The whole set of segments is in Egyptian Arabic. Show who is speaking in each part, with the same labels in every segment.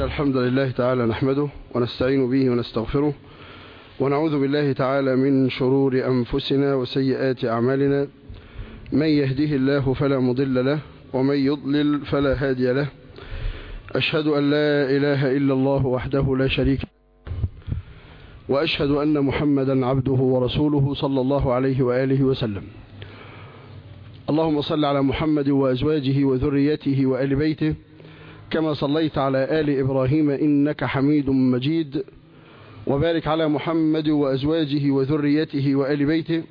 Speaker 1: الحمد لله تعالى نحمده ونستعين به ونستغفره ونعوذ بالله تعالى من شرور أنفسنا وسيئات أعمالنا من يهده الله فلا مضل له ومن يضلل فلا هادي له أشهد أن لا إله إلا الله وحده لا شريك وأشهد أن محمدا عبده ورسوله صلى الله عليه وآله وسلم اللهم صل على محمد وأزواجه وذريته وآل بيته كما صليت على آل إبراهيم إنك حميد مجيد وبارك على محمد وأزواجه وذريته وآل بيته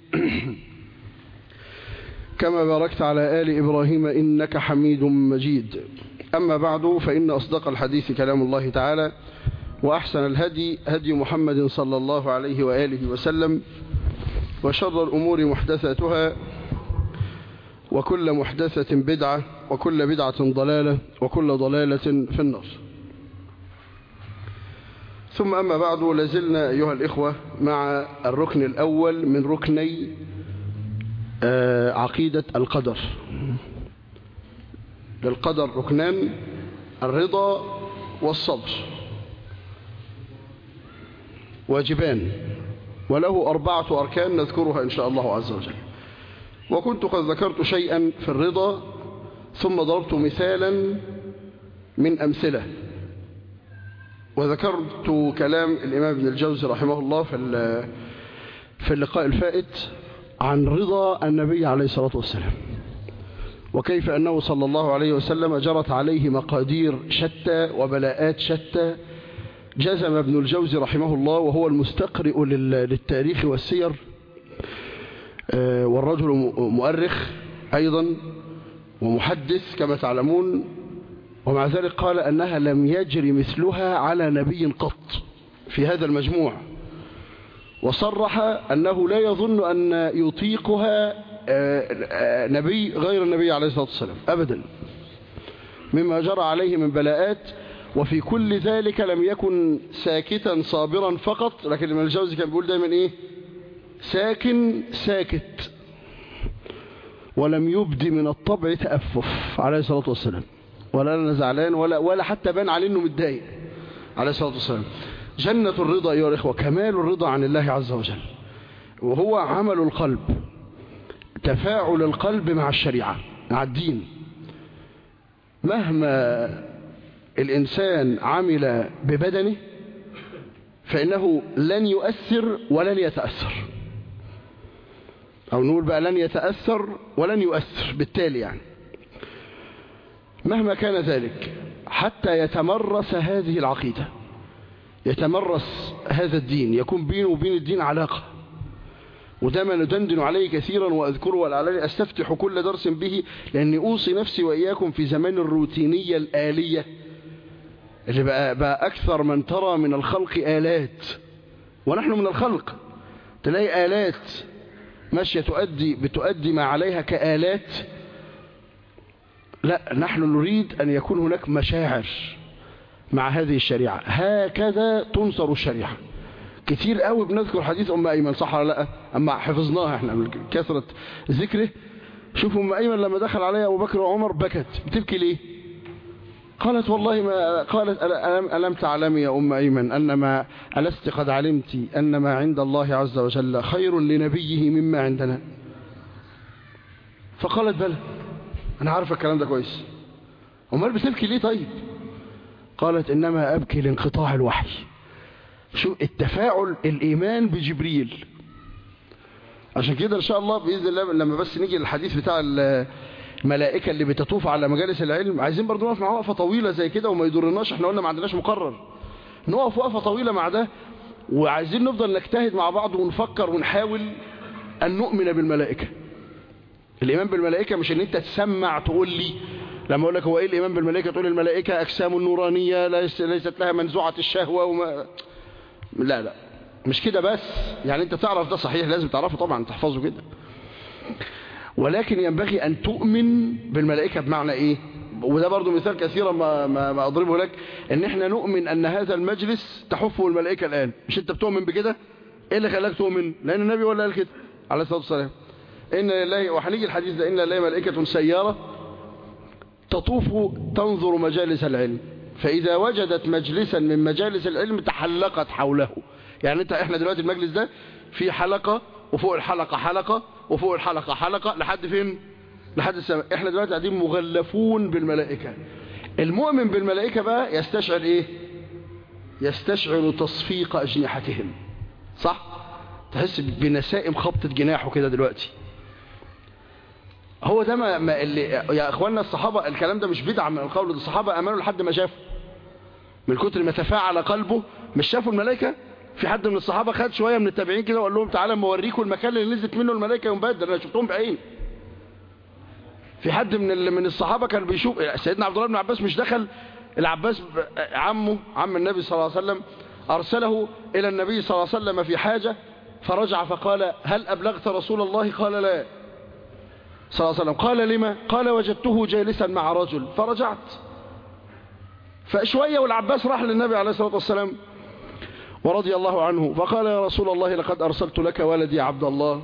Speaker 1: كما باركت على آل إبراهيم إنك حميد مجيد أما بعد فإن أصدق الحديث كلام الله تعالى وأحسن الهدي هدي محمد صلى الله عليه وآله وسلم وشر الأمور محدثاتها وكل محدثة بدعة وكل بدعة ضلالة وكل ضلالة في النار ثم أما بعد لازلنا أيها الإخوة مع الركن الأول من ركني عقيدة القدر للقدر ركنان الرضا والصبر واجبان وله أربعة أركان نذكرها إن شاء الله عز وجل وكنت قد ذكرت شيئا في الرضا ثم ضربت مثالا من أمثلة وذكرت كلام الإمام ابن الجوزي رحمه الله في في اللقاء الفائت عن رضا النبي عليه الصلاة والسلام وكيف أنه صلى الله عليه وسلم جرت عليه مقادير شتى وبلاءات شتى جزم ابن الجوزي رحمه الله وهو المستقرئ للتاريخ والسير والرجل مؤرخ أيضا ومحدث كما تعلمون ومع ذلك قال أنها لم يجري مثلها على نبي قط في هذا المجموع وصرح أنه لا يظن أن يطيقها نبي غير النبي عليه الصلاة والسلام أبدا مما جرى عليه من بلاءات وفي كل ذلك لم يكن ساكتا صابرا فقط لكن ابن الجوزي كان بيقول دايما ايه ساكن ساكت ولم يبدي من الطبع تأفف عليه الصلاة والسلام ولا أنا زعلان ولا, ولا حتى بان عليه انه متضايق عليه الصلاة والسلام جنة الرضا أيها الإخوة كمال الرضا عن الله عز وجل وهو عمل القلب تفاعل القلب مع الشريعة مع الدين مهما الإنسان عمل ببدنه فإنه لن يؤثر ولن يتأثر أو نقول بقى لن يتأثر ولن يؤثر بالتالي يعني مهما كان ذلك حتى يتمرس هذه العقيدة يتمرس هذا الدين يكون بينه وبين الدين علاقة وده ما ندندن عليه كثيرا وأذكره ولعلني أستفتح كل درس به لأني أوصي نفسي وإياكم في زمان الروتينية الآلية اللي بقى, بقى أكثر من ترى من الخلق آلات ونحن من الخلق تلاقي آلات ماشية تؤدي بتؤدي ما عليها كآلات لا نحن نريد أن يكون هناك مشاعر مع هذه الشريعة هكذا تنصر الشريعة كتير قوي بنذكر حديث أم أيمن صح ولا لا أما حفظناها احنا من كثرة ذكره شوفوا أم أيمن لما دخل عليها أبو بكر وعمر بكت بتبكي ليه قالت والله ما قالت ألم, ألم تعلمي يا أم أيمن أن ما ألست قد علمت أن ما عند الله عز وجل خير لنبيه مما عندنا فقالت بلى أنا عارفة الكلام ده كويس أمال بتبكي ليه طيب قالت إنما أبكي لانقطاع الوحي شو التفاعل الإيمان بجبريل عشان كده إن شاء الله بإذن الله لما بس نيجي للحديث بتاع الملائكة اللي بتطوف على مجالس العلم عايزين برضو نقف مع وقفة طويلة زي كده وما يضرناش احنا قلنا ما عندناش مقرر نقف وقفة طويلة مع ده وعايزين نفضل نجتهد مع بعض ونفكر ونحاول أن نؤمن بالملائكة الإيمان بالملائكة مش ان انت تسمع تقول لي لما اقول لك هو ايه الإيمان بالملائكة تقول الملائكة أجسام نورانية ليست لها منزوعة الشهوة وما لا لا مش كده بس يعني انت تعرف ده صحيح لازم تعرفه طبعا تحفظه كده ولكن ينبغي أن تؤمن بالملائكة بمعنى إيه وده برضو مثال كثيرا ما, ما, ما أضربه لك ان احنا نؤمن أن هذا المجلس تحفه الملائكة الآن مش انت بتؤمن بكده ايه اللي خلاك تؤمن لأن النبي ولا قال كده عليه الصلاة والسلام إن لله وحنيجي الحديث ده إن لله ملائكة سيارة تطوف تنظر مجالس العلم فإذا وجدت مجلسا من مجالس العلم تحلقت حوله يعني انت احنا دلوقتي المجلس ده في حلقة وفوق الحلقة حلقة وفوق الحلقة حلقة لحد فين لحد السماء احنا دلوقتي قاعدين مغلفون بالملائكة المؤمن بالملائكة بقى يستشعر ايه يستشعر تصفيق اجنحتهم صح تحس بنسائم خبطة جناحه كده دلوقتي هو ده ما, ما اللي يا اخواننا الصحابة الكلام ده مش بدعة من القول ده الصحابة امنوا لحد ما شافوا من كتر ما تفاعل قلبه مش شافوا الملائكة في حد من الصحابة خد شوية من التابعين كده وقال لهم تعالى موريكم المكان اللي نزلت منه الملائكة يوم بدر انا شفتهم بعين في حد من من الصحابة كان بيشوف سيدنا عبد الله بن عباس مش دخل العباس عمه عم النبي صلى الله عليه وسلم أرسله إلى النبي صلى الله عليه وسلم في حاجة فرجع فقال هل أبلغت رسول الله قال لا صلى الله عليه وسلم قال لما قال وجدته جالسا مع رجل فرجعت فشوية والعباس راح للنبي عليه الصلاة والسلام ورضي الله عنه فقال يا رسول الله لقد أرسلت لك ولدي عبد الله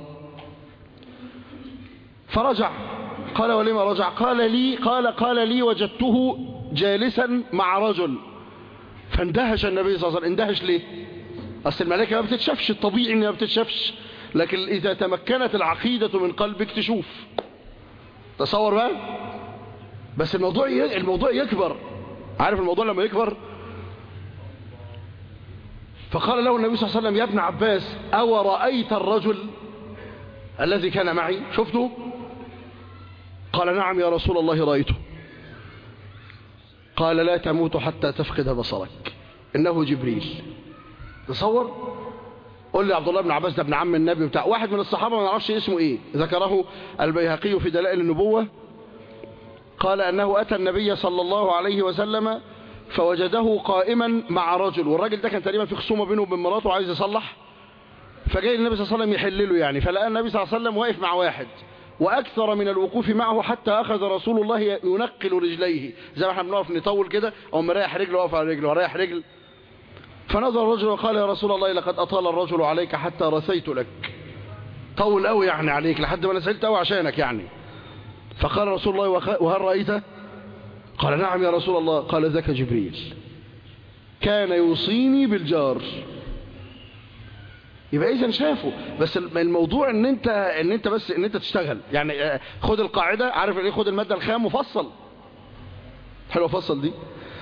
Speaker 1: فرجع قال ولما رجع قال لي قال قال لي وجدته جالسا مع رجل فاندهش النبي صلى الله عليه وسلم اندهش ليه اصل الملائكه ما بتتشافش الطبيعي انها ما بتتشافش لكن اذا تمكنت العقيده من قلبك تشوف تصور بقى بس الموضوع الموضوع يكبر عارف الموضوع لما يكبر فقال له النبي صلى الله عليه وسلم يا ابن عباس او رايت الرجل الذي كان معي شفته قال نعم يا رسول الله رأيته قال لا تموت حتى تفقد بصرك إنه جبريل تصور قل لي عبد الله بن عباس ده ابن عم النبي بتاع واحد من الصحابة ما نعرفش اسمه ايه ذكره البيهقي في دلائل النبوة قال أنه أتى النبي صلى الله عليه وسلم فوجده قائما مع رجل والراجل ده كان تقريبا في خصومة بينه وبين مراته وعايز يصلح فجاي النبي صلى الله عليه وسلم يحلله يعني فلقى النبي صلى الله عليه وسلم واقف مع واحد وأكثر من الوقوف معه حتى أخذ رسول الله ينقل رجليه زي ما احنا بنقف نطول كده أو مريح رجل وقف على رجل وريح رجل فنظر الرجل وقال يا رسول الله لقد أطال الرجل عليك حتى رثيت لك طول قوي يعني عليك لحد ما أنا سألت قوي عشانك يعني فقال رسول الله وهل رأيته قال نعم يا رسول الله قال ذاك جبريل كان يوصيني بالجار يبقى اذا شافه بس الموضوع ان انت ان انت بس ان انت تشتغل يعني خد القاعده عارف ايه خد الماده الخام وفصل حلو فصل دي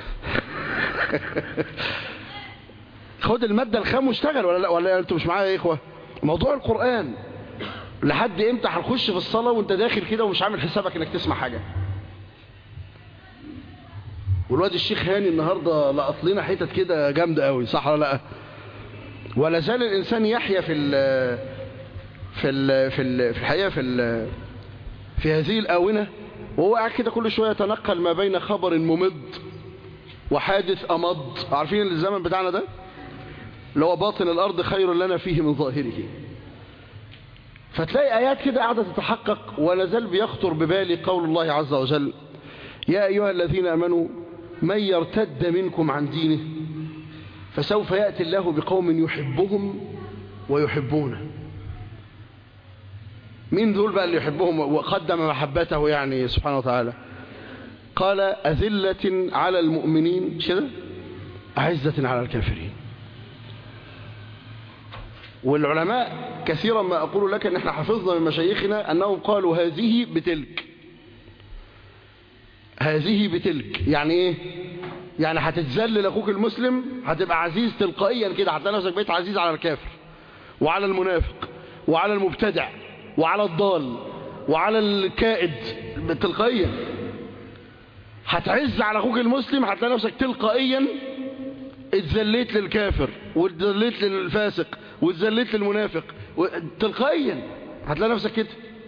Speaker 1: خد الماده الخام واشتغل ولا لا ولا انتوا مش معايا يا اخوه موضوع القران لحد امتى هنخش في الصلاه وانت داخل كده ومش عامل حسابك انك تسمع حاجه والواد الشيخ هاني النهارده لقط لنا حتت كده جامده قوي صح ولا لا ولا زال الإنسان يحيا في ال في ال في ال في الحقيقة في ال في هذه الآونة وهو قاعد كده كل شوية يتنقل ما بين خبر ممض وحادث أمض عارفين الزمن بتاعنا ده اللي هو باطن الأرض خير لنا فيه من ظاهره فتلاقي آيات كده قاعدة تتحقق ولا زال بيخطر ببالي قول الله عز وجل يا أيها الذين أمنوا من يرتد منكم عن دينه فسوف يأتي الله بقوم يحبهم ويحبونه مين دول بقى اللي يحبهم وقدم محبته يعني سبحانه وتعالى قال أذلة على المؤمنين كده أعزة على الكافرين والعلماء كثيرا ما أقول لك أن احنا حفظنا من مشايخنا أنهم قالوا هذه بتلك هذه بتلك يعني ايه يعني هتتذلل اخوك المسلم هتبقى عزيز تلقائيا كده هتلاقي نفسك بقيت عزيز على الكافر وعلى المنافق وعلى المبتدع وعلى الضال وعلى الكائد تلقائيا هتعز على اخوك المسلم هتلاقي نفسك تلقائيا اتذليت للكافر واتذليت للفاسق واتذليت للمنافق تلقائيا هتلاقي نفسك كده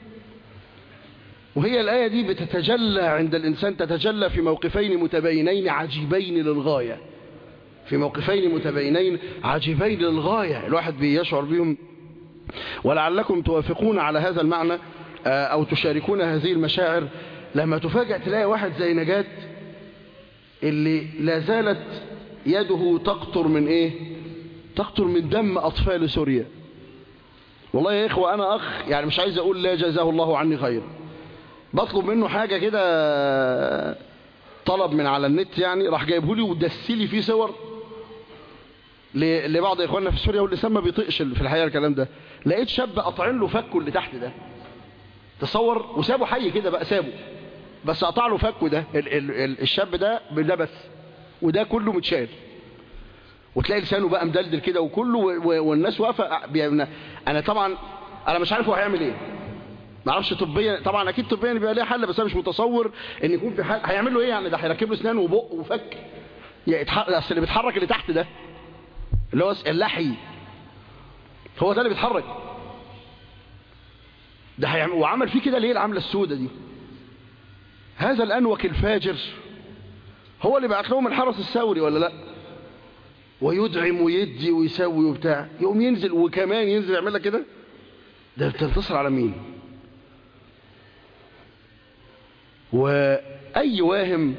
Speaker 1: وهي الآية دي بتتجلى عند الإنسان تتجلى في موقفين متباينين عجيبين للغاية في موقفين متباينين عجيبين للغاية الواحد بيشعر بهم ولعلكم توافقون على هذا المعنى أو تشاركون هذه المشاعر لما تفاجأ تلاقي واحد زي نجاة اللي لا زالت يده تقطر من ايه تقطر من دم أطفال سوريا والله يا إخوة أنا أخ يعني مش عايز أقول لا جزاه الله عني خير بطلب منه حاجة كده طلب من على النت يعني راح جايبه لي ودسلي فيه صور ل- لبعض اخواننا في سوريا واللسان ما بيطيقش في الحقيقه الكلام ده لقيت شاب قاطعين له فكه اللي تحت ده تصور وسابه حي كده بقى سابه بس قطع له فكه ده ال ال ال الشاب ده ده بس وده كله متشال وتلاقي لسانه بقى مدلدل كده وكله و- و- والناس واقفه بي- انا طبعا انا مش عارف هو هيعمل ايه ما اعرفش طبيا طبعا اكيد طبيا بيبقى ليه حل بس انا مش متصور ان يكون في حل هيعمل له ايه يعني ده هيركب له اسنان وبق وفك يتحرك اصل اللي بيتحرك اللي تحت ده اللي هو اللحي هو ده اللي بيتحرك ده هيعمل وعمل فيه كده ليه العمله السوداء دي هذا الانوك الفاجر هو اللي بعت لهم الحرس الثوري ولا لا ويدعم ويدي ويسوي وبتاع يقوم ينزل وكمان ينزل يعمل لك كده ده بتنتصر على مين واي واهم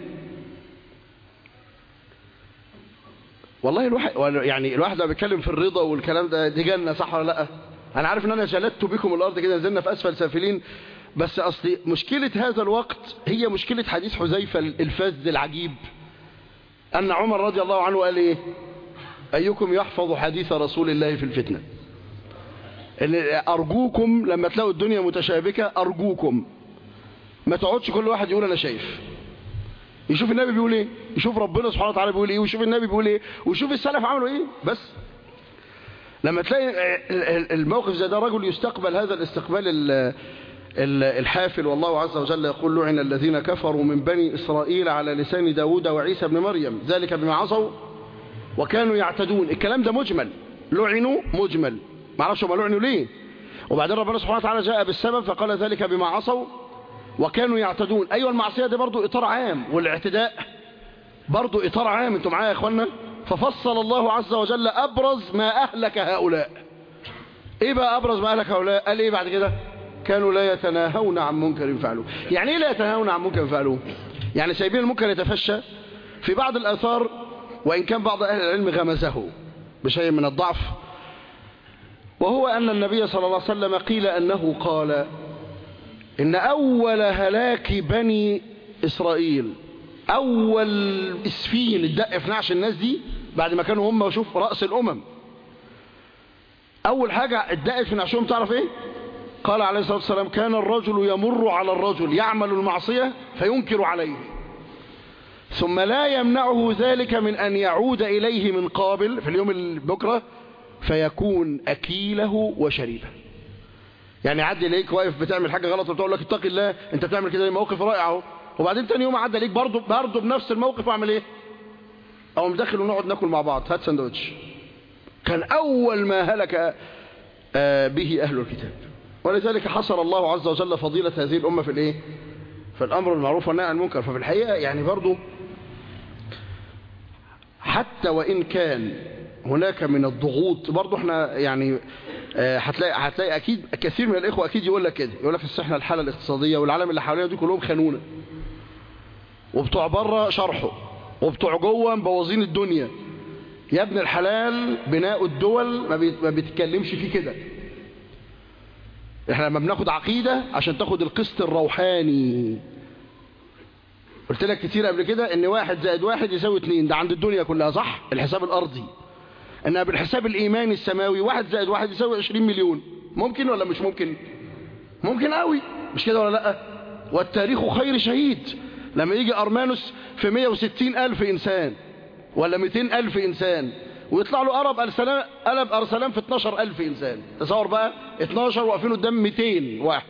Speaker 1: والله الواحد يعني الواحد لما بيتكلم في الرضا والكلام ده دي جنه صح ولا لا انا عارف ان انا جلدت بكم الارض كده نزلنا في اسفل سافلين بس اصلي مشكله هذا الوقت هي مشكله حديث حذيفه الفذ العجيب ان عمر رضي الله عنه قال ايه ايكم يحفظ حديث رسول الله في الفتنه إن ارجوكم لما تلاقوا الدنيا متشابكه ارجوكم ما تقعدش كل واحد يقول انا شايف يشوف النبي بيقول ايه يشوف ربنا سبحانه وتعالى بيقول ايه ويشوف النبي بيقول ايه ويشوف السلف عملوا ايه بس لما تلاقي الموقف زي ده رجل يستقبل هذا الاستقبال ال- ال- الحافل والله عز وجل يقول لعن الذين كفروا من بني إسرائيل على لسان داود وعيسى بن مريم ذلك بما عصوا وكانوا يعتدون الكلام ده مجمل لعنوا مجمل ما اعرفش هم لعنوا ليه وبعدين ربنا سبحانه وتعالى جاء بالسبب فقال ذلك بما عصوا وكانوا يعتدون ايوه المعصيه دي برضو اطار عام والاعتداء برضو اطار عام انتوا معايا يا اخوانا ففصل الله عز وجل ابرز ما اهلك هؤلاء ايه بقى ابرز ما اهلك هؤلاء قال ايه بعد كده كانوا لا يتناهون عن منكر فعلوه يعني ايه لا يتناهون عن منكر فعلوه يعني سايبين المنكر يتفشى في بعض الاثار وان كان بعض اهل العلم غمزه بشيء من الضعف وهو ان النبي صلى الله عليه وسلم قيل انه قال ان اول هلاك بني اسرائيل اول اسفين الدق في نعش الناس دي بعد ما كانوا هم شوف رأس الامم اول حاجة الدق في نعشهم تعرف ايه قال عليه الصلاة والسلام كان الرجل يمر على الرجل يعمل المعصية فينكر عليه ثم لا يمنعه ذلك من ان يعود اليه من قابل في اليوم البكرة فيكون اكيله وشريبه يعني يعدي اليك واقف بتعمل حاجة غلط وتقول لك اتقي الله انت بتعمل كده موقف رائع اهو وبعدين تاني يوم عدى ليك برضه برضه بنفس الموقف واعمل ايه او مدخل ونقعد ناكل مع بعض هات سندوتش كان اول ما هلك آه به اهل الكتاب ولذلك حصر الله عز وجل فضيلة هذه الامة في الايه في الامر المعروف والنهي عن المنكر ففي الحقيقة يعني برضه حتى وان كان هناك من الضغوط برضه احنا يعني آه، هتلاقي هتلاقي اكيد كثير من الاخوه اكيد يقول لك كده يقول لك أصل احنا الحاله الاقتصاديه والعالم اللي حوالينا دي كلهم خانونا وبتوع بره شرحه وبتوع جوه مبوظين الدنيا يا ابن الحلال بناء الدول ما بيت- ما بيتكلمش فيه كده احنا لما بناخد عقيده عشان تاخد القسط الروحاني قلت لك كتير قبل كده ان واحد زائد واحد يساوي اتنين ده عند الدنيا كلها صح الحساب الارضي انها بالحساب الايماني السماوي واحد زائد واحد يساوي 20 مليون ممكن ولا مش ممكن ممكن قوي مش كده ولا لا والتاريخ خير شهيد لما يجي ارمانوس في 160 الف انسان ولا 200 الف انسان ويطلع له قرب ارسلان قلب ارسلان في 12 الف انسان تصور بقى 12 واقفين قدام 200 واحد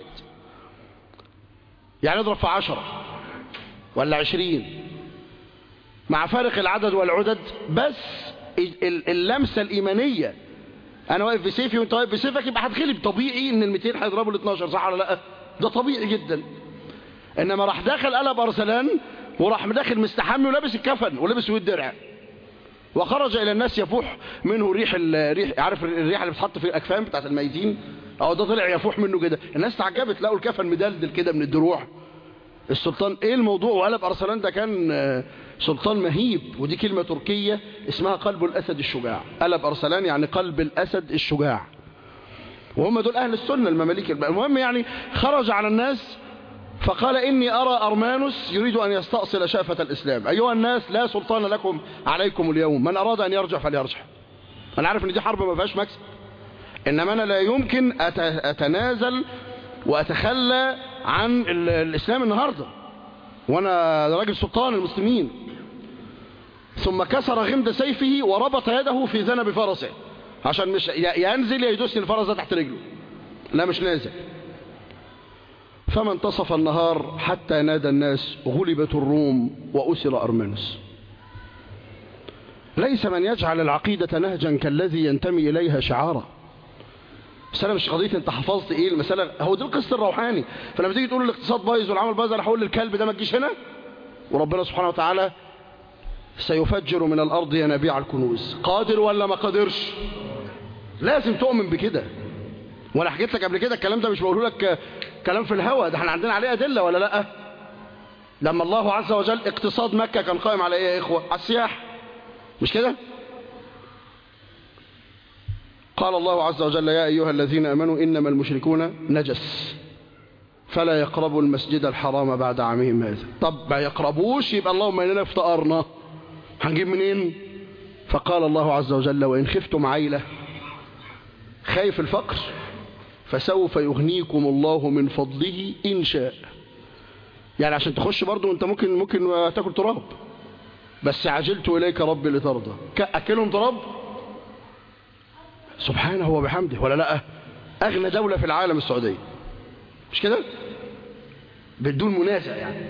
Speaker 1: يعني اضرب في 10 ولا 20 مع فارق العدد والعدد بس ال- ال- اللمسة الإيمانية أنا واقف بسيفي وأنت واقف بسيفك يبقى هتغلب طبيعي إن ال 200 هيضربوا ال 12 صح ولا لأ؟ ده طبيعي جدا إنما راح داخل قلب أرسلان وراح داخل مستحمي ولابس الكفن ولابس الدرع وخرج إلى الناس يفوح منه ريح الريح عارف الريح اللي بتحط في الأكفان بتاعت الميتين أو ده طلع يفوح منه كده الناس تعجبت لقوا الكفن مدلدل كده من الدروع السلطان ايه الموضوع وقلب ارسلان ده كان آه، سلطان مهيب ودي كلمة تركية اسمها قلب الاسد الشجاع قلب ارسلان يعني قلب الاسد الشجاع وهم دول اهل السنة المماليك المهم يعني خرج على الناس فقال إني أرى أرمانوس يريد أن يستأصل شافة الإسلام أيها الناس لا سلطان لكم عليكم اليوم من أراد أن يرجع فليرجع أنا عارف أن دي حرب ما فيهاش مكسب إنما أنا لا يمكن أتنازل وأتخلى عن الإسلام النهاردة وأنا راجل سلطان المسلمين ثم كسر غمد سيفه وربط يده في ذنب فرسه عشان مش ينزل يدوس الفرس ده تحت رجله لا مش نازل فما انتصف النهار حتى نادى الناس غلبت الروم وأسر أرمنس ليس من يجعل العقيدة نهجا كالذي ينتمي إليها شعارا مسألة مش قضية انت حفظت ايه المسألة هو دي القسط الروحاني فلما تيجي تقول الاقتصاد بايظ والعمل بايظ انا هقول للكلب ده ما تجيش هنا وربنا سبحانه وتعالى سيفجر من الارض ينابيع الكنوز قادر ولا ما قادرش لازم تؤمن بكده وانا حكيت لك قبل كده الكلام ده مش بقوله لك كلام في الهوى ده احنا عندنا عليه ادله ولا لا لما الله عز وجل اقتصاد مكة كان قائم على ايه يا اخوة على السياح مش كده قال الله عز وجل يا أيها الذين أمنوا إنما المشركون نجس فلا يقربوا المسجد الحرام بعد عامهم هذا طب ما يقربوش يبقى اللهم إننا افتقرنا هنجيب منين فقال الله عز وجل وإن خفتم عيلة خايف الفقر فسوف يغنيكم الله من فضله إن شاء يعني عشان تخش برضو انت ممكن ممكن تاكل تراب بس عجلت إليك ربي لترضى أكلهم تراب سبحانه وبحمده ولا لا أغنى دولة في العالم السعودية مش كده بدون منازع يعني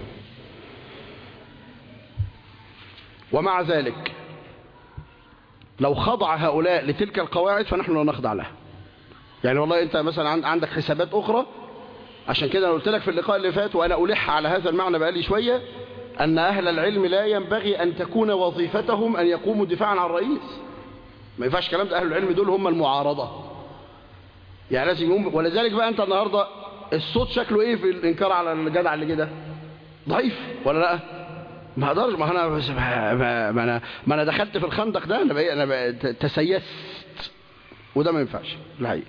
Speaker 1: ومع ذلك لو خضع هؤلاء لتلك القواعد فنحن لا نخضع لها يعني والله انت مثلا عندك حسابات اخرى عشان كده انا قلت لك في اللقاء اللي فات وانا الح على هذا المعنى بقالي شوية ان اهل العلم لا ينبغي ان تكون وظيفتهم ان يقوموا دفاعا عن الرئيس ما ينفعش كلام ده اهل العلم دول هم المعارضة يعني لازم يقوم ولذلك بقى انت النهاردة الصوت شكله ايه في الانكار على الجدع اللي كده ضعيف ولا لا ما اقدرش ما انا ما, ما انا ما انا دخلت في الخندق ده انا بقى انا بقى تسيست وده ما ينفعش الحقيقه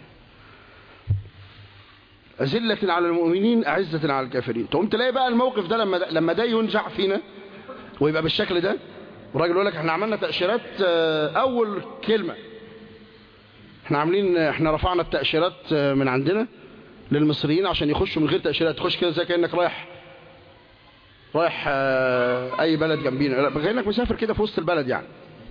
Speaker 1: أذلة على المؤمنين أعزة على الكافرين تقوم تلاقي بقى الموقف ده لما ده لما ده ينجع فينا ويبقى بالشكل ده والراجل يقول لك احنا عملنا تأشيرات أول كلمة احنا عاملين احنا رفعنا التأشيرات من عندنا للمصريين عشان يخشوا من غير تأشيرات تخش كده زي كأنك رايح رايح أي بلد جنبينا كأنك مسافر كده في وسط البلد يعني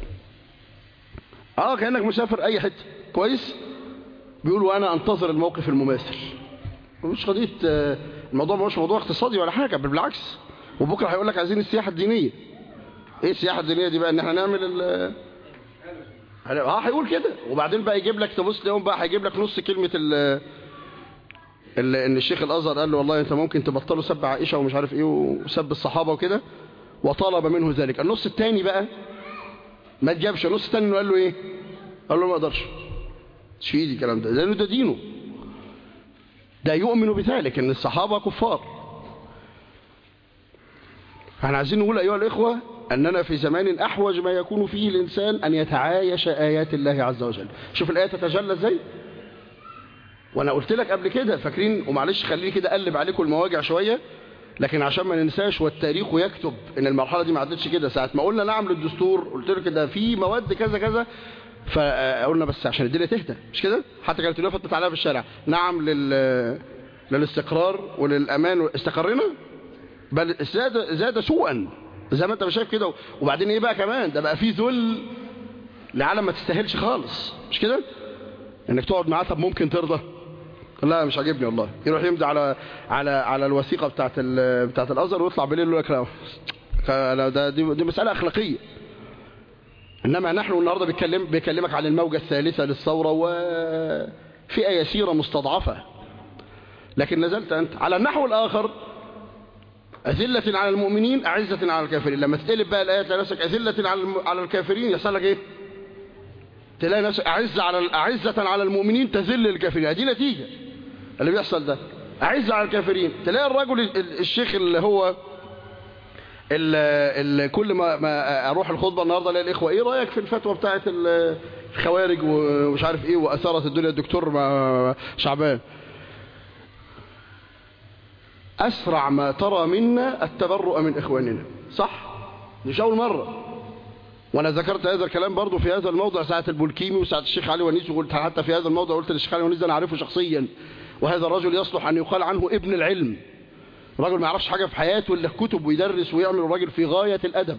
Speaker 1: اه كأنك مسافر أي حتة كويس بيقولوا أنا أنتظر الموقف المماثل مش قضية الموضوع مش موضوع اقتصادي ولا حاجة بل بالعكس وبكرة هيقول لك عايزين السياحة الدينية ايه السياحة الدينية دي بقى ان احنا نعمل ال اه هيقول كده وبعدين بقى يجيب لك تبص اليوم بقى هيجيب لك نص كلمة ال ال ان الشيخ الازهر قال له والله انت ممكن تبطلوا سب عائشة ومش عارف ايه وسب الصحابة وكده وطلب منه ذلك النص الثاني بقى ما تجابش النص الثاني قال له ايه قال له ما اقدرش مش في ايدي الكلام ده لانه ده دينه ده يؤمن بذلك ان الصحابة كفار احنا عايزين نقول ايها الاخوة اننا في زمان احوج ما يكون فيه الانسان ان يتعايش ايات الله عز وجل شوف الايه تتجلى ازاي وانا قلت لك قبل كده فاكرين ومعلش خليني كده اقلب عليكم المواجع شوية لكن عشان ما ننساش والتاريخ يكتب ان المرحلة دي ما عدتش كده ساعة ما قلنا نعم للدستور قلت لك ده في مواد كذا كذا فقلنا بس عشان الدنيا تهدى مش كده حتى كانت الوفة عليها في الشارع نعم لل للاستقرار وللامان استقرنا بل زاد زاد سوءا زي ما انت شايف كده وبعدين ايه بقى كمان ده بقى فيه ذل لعالم ما تستاهلش خالص مش كده انك تقعد معاه طب ممكن ترضى لا مش عاجبني والله يروح يمضي على على على الوثيقه بتاعه بتاعه الازهر ويطلع بالليل يقول لك لا ده دي, دي مساله اخلاقيه انما نحن النهارده بيكلم بيكلمك عن الموجه الثالثه للثوره وفئه يسيره مستضعفه لكن نزلت انت على النحو الاخر أذلة على المؤمنين أعزة على الكافرين لما تقلب بقى الآية تلاقي نفسك أذلة على على الكافرين يحصل لك إيه تلاقي نفسك أعزة على أعزة على المؤمنين تذل الكافرين دي نتيجة اللي بيحصل ده أعزة على الكافرين تلاقي الرجل الشيخ اللي هو اللي كل ما ما اروح الخطبه النهارده الاقي الاخوه ايه رايك في الفتوى بتاعه الخوارج ومش عارف ايه واثارت الدنيا الدكتور شعبان أسرع ما ترى منا التبرؤ من إخواننا صح؟ مش أول مرة وأنا ذكرت هذا الكلام برضو في هذا الموضع ساعة البولكيمي وساعة الشيخ علي ونيس وقلت حتى في هذا الموضع قلت للشيخ علي ونيس ده أنا أعرفه شخصيا وهذا الرجل يصلح أن يقال عنه ابن العلم رجل ما يعرفش حاجة في حياته إلا كتب ويدرس ويعمل الراجل في غاية الأدب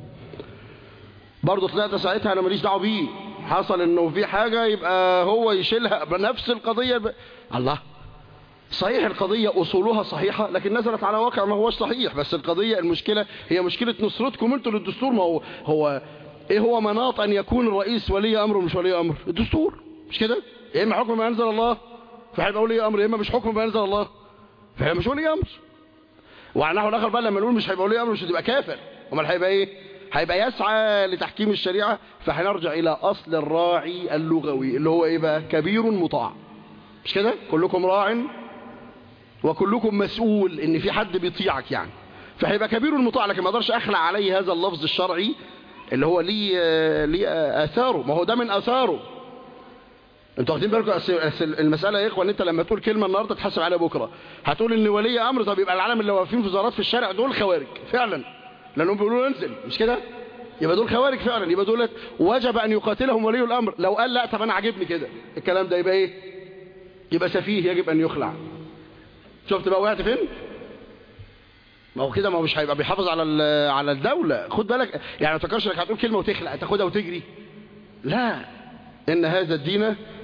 Speaker 1: برضه طلعت ساعتها أنا ماليش دعوه بيه حصل إنه في حاجة يبقى هو يشيلها بنفس القضية ب... الله صحيح القضية أصولها صحيحة لكن نزلت على واقع ما هوش صحيح بس القضية المشكلة هي مشكلة نصرتكم انتوا للدستور ما هو هو ايه هو مناط ان يكون الرئيس ولي امر مش ولي امر الدستور مش كده يا اما حكم ما انزل الله فهيبقى ولي امر يا اما مش حكم ما انزل الله فهيبقى مش ولي امر وعلى نحو الاخر بقى لما نقول مش هيبقى ولي امر مش هتبقى كافر امال هيبقى ايه هيبقى يسعى لتحكيم الشريعه فهنرجع الى اصل الراعي اللغوي اللي هو ايه بقى كبير مطاع مش كده كلكم راع وكلكم مسؤول ان في حد بيطيعك يعني فهيبقى كبير المطاع لكن ما اقدرش اخلع عليه هذا اللفظ الشرعي اللي هو ليه ليه اثاره ما هو ده من اثاره انتوا واخدين بالكم المساله يا اخوان انت لما تقول كلمه النهارده تحاسب عليها بكره هتقول ان ولي امر طب يبقى العالم اللي واقفين في وزارات في الشارع دول خوارج فعلا لانهم بيقولوا انزل مش كده يبقى دول خوارج فعلا يبقى دول وجب ان يقاتلهم ولي الامر لو قال لا طب انا عاجبني كده الكلام ده يبقى ايه يبقى سفيه يجب ان يخلع شفت بقى وقعت فين ما هو كده ما هو مش هيبقى بيحافظ على على الدولة خد بالك يعني ما تفكرش انك هتقول كلمة وتخلع تاخدها وتجري لا ان هذا الدين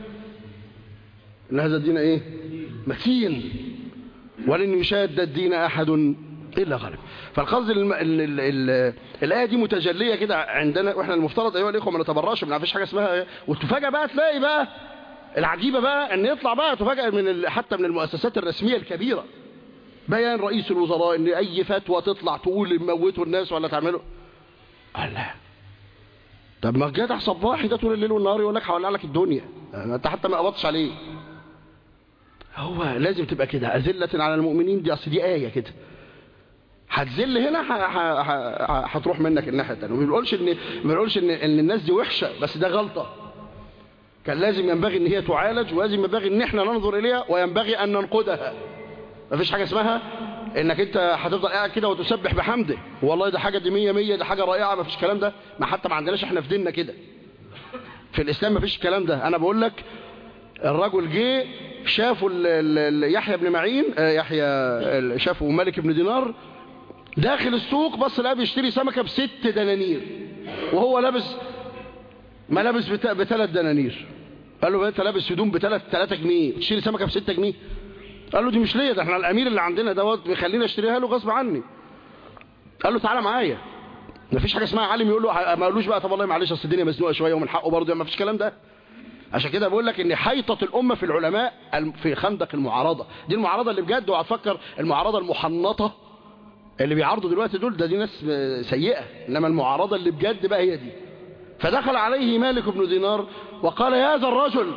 Speaker 1: ان هذا الدين ايه متين ولن يشاد الدين احد الا غلب فالقصد ال ال ال ال الايه دي متجليه كده عندنا واحنا المفترض ايها الاخوه ما نتبرعش ما فيش حاجه اسمها وتفاجئ بقى تلاقي بقى العجيبه بقى ان يطلع بقى تفاجئ من حتى من المؤسسات الرسميه الكبيره بيان رئيس الوزراء ان اي فتوى تطلع تقول موتوا الناس ولا تعملوا الله طب ما الجدع صباحي ده طول الليل والنهار يقول لك هولع لك الدنيا انت حتى ما قبضتش عليه هو لازم تبقى كده أذلة على المؤمنين دي اصل دي آية كده هتذل هنا هتروح منك الناحية الثانيه ما بنقولش ان ما بنقولش ان ان الناس دي وحشة بس ده غلطة كان لازم ينبغي ان هي تعالج ولازم ينبغي ان احنا ننظر اليها وينبغي ان ننقدها مفيش حاجة اسمها انك انت هتفضل قاعد كده وتسبح بحمده والله ده حاجة دي مية مية ده حاجة رائعة مفيش الكلام ده ما حتى ما عندناش احنا في ديننا كده في الاسلام مفيش الكلام ده انا بقول لك الرجل جه شافوا يحيى بن معين يحيى شافوا ملك بن دينار داخل السوق بص لقى بيشتري سمكة بست دنانير وهو لابس ملابس بثلاث دنانير قال له انت لابس هدوم بثلاث 3 جنيه تشتري سمكة بستة جنيه قال له دي مش ليا ده احنا الامير اللي عندنا دوت بيخليني اشتريها له غصب عني قال له تعالى معايا ما فيش حاجه اسمها عالم يقول له ما قالوش بقى طب والله معلش اصل الدنيا مزنوقه شويه ومن حقه برضه ما فيش الكلام ده عشان كده بقول لك ان حيطه الامه في العلماء في خندق المعارضه دي المعارضه اللي بجد وهتفكر المعارضه المحنطه اللي بيعارضوا دلوقتي دول ده دي ناس سيئه انما المعارضه اللي بجد بقى هي دي فدخل عليه مالك بن دينار وقال يا ذا الرجل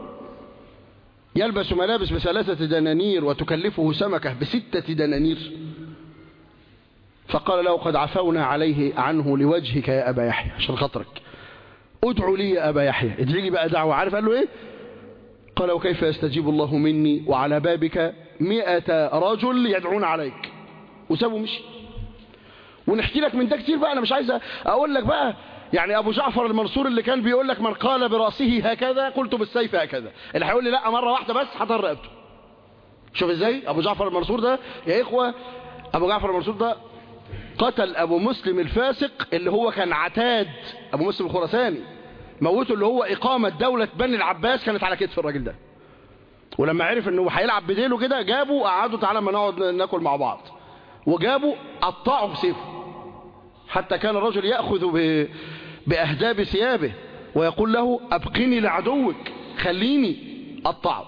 Speaker 1: يلبس ملابس بثلاثة دنانير وتكلفه سمكة بستة دنانير فقال له قد عفونا عليه عنه لوجهك يا أبا يحيى عشان خاطرك ادعو لي يا أبا يحيى ادعي لي بقى دعوة عارف قال له ايه قال وكيف يستجيب الله مني وعلى بابك مئة رجل يدعون عليك وسابه مشي ونحكي لك من ده كتير بقى انا مش عايز اقول لك بقى يعني ابو جعفر المنصور اللي كان بيقول لك من قال براسه هكذا قلت بالسيف هكذا اللي هيقول لي لا مره واحده بس حضر رقبته شوف ازاي ابو جعفر المنصور ده يا اخوه ابو جعفر المنصور ده قتل ابو مسلم الفاسق اللي هو كان عتاد ابو مسلم الخراساني موته اللي هو اقامه دوله بني العباس كانت على كتف الراجل ده ولما عرف انه هيلعب بديله كده جابوا قعدوا تعالى ما نقعد ناكل مع بعض وجابوا قطعوا بسيفه حتى كان الرجل ياخذ ب بأهداب ثيابه ويقول له أبقني لعدوك خليني أطعه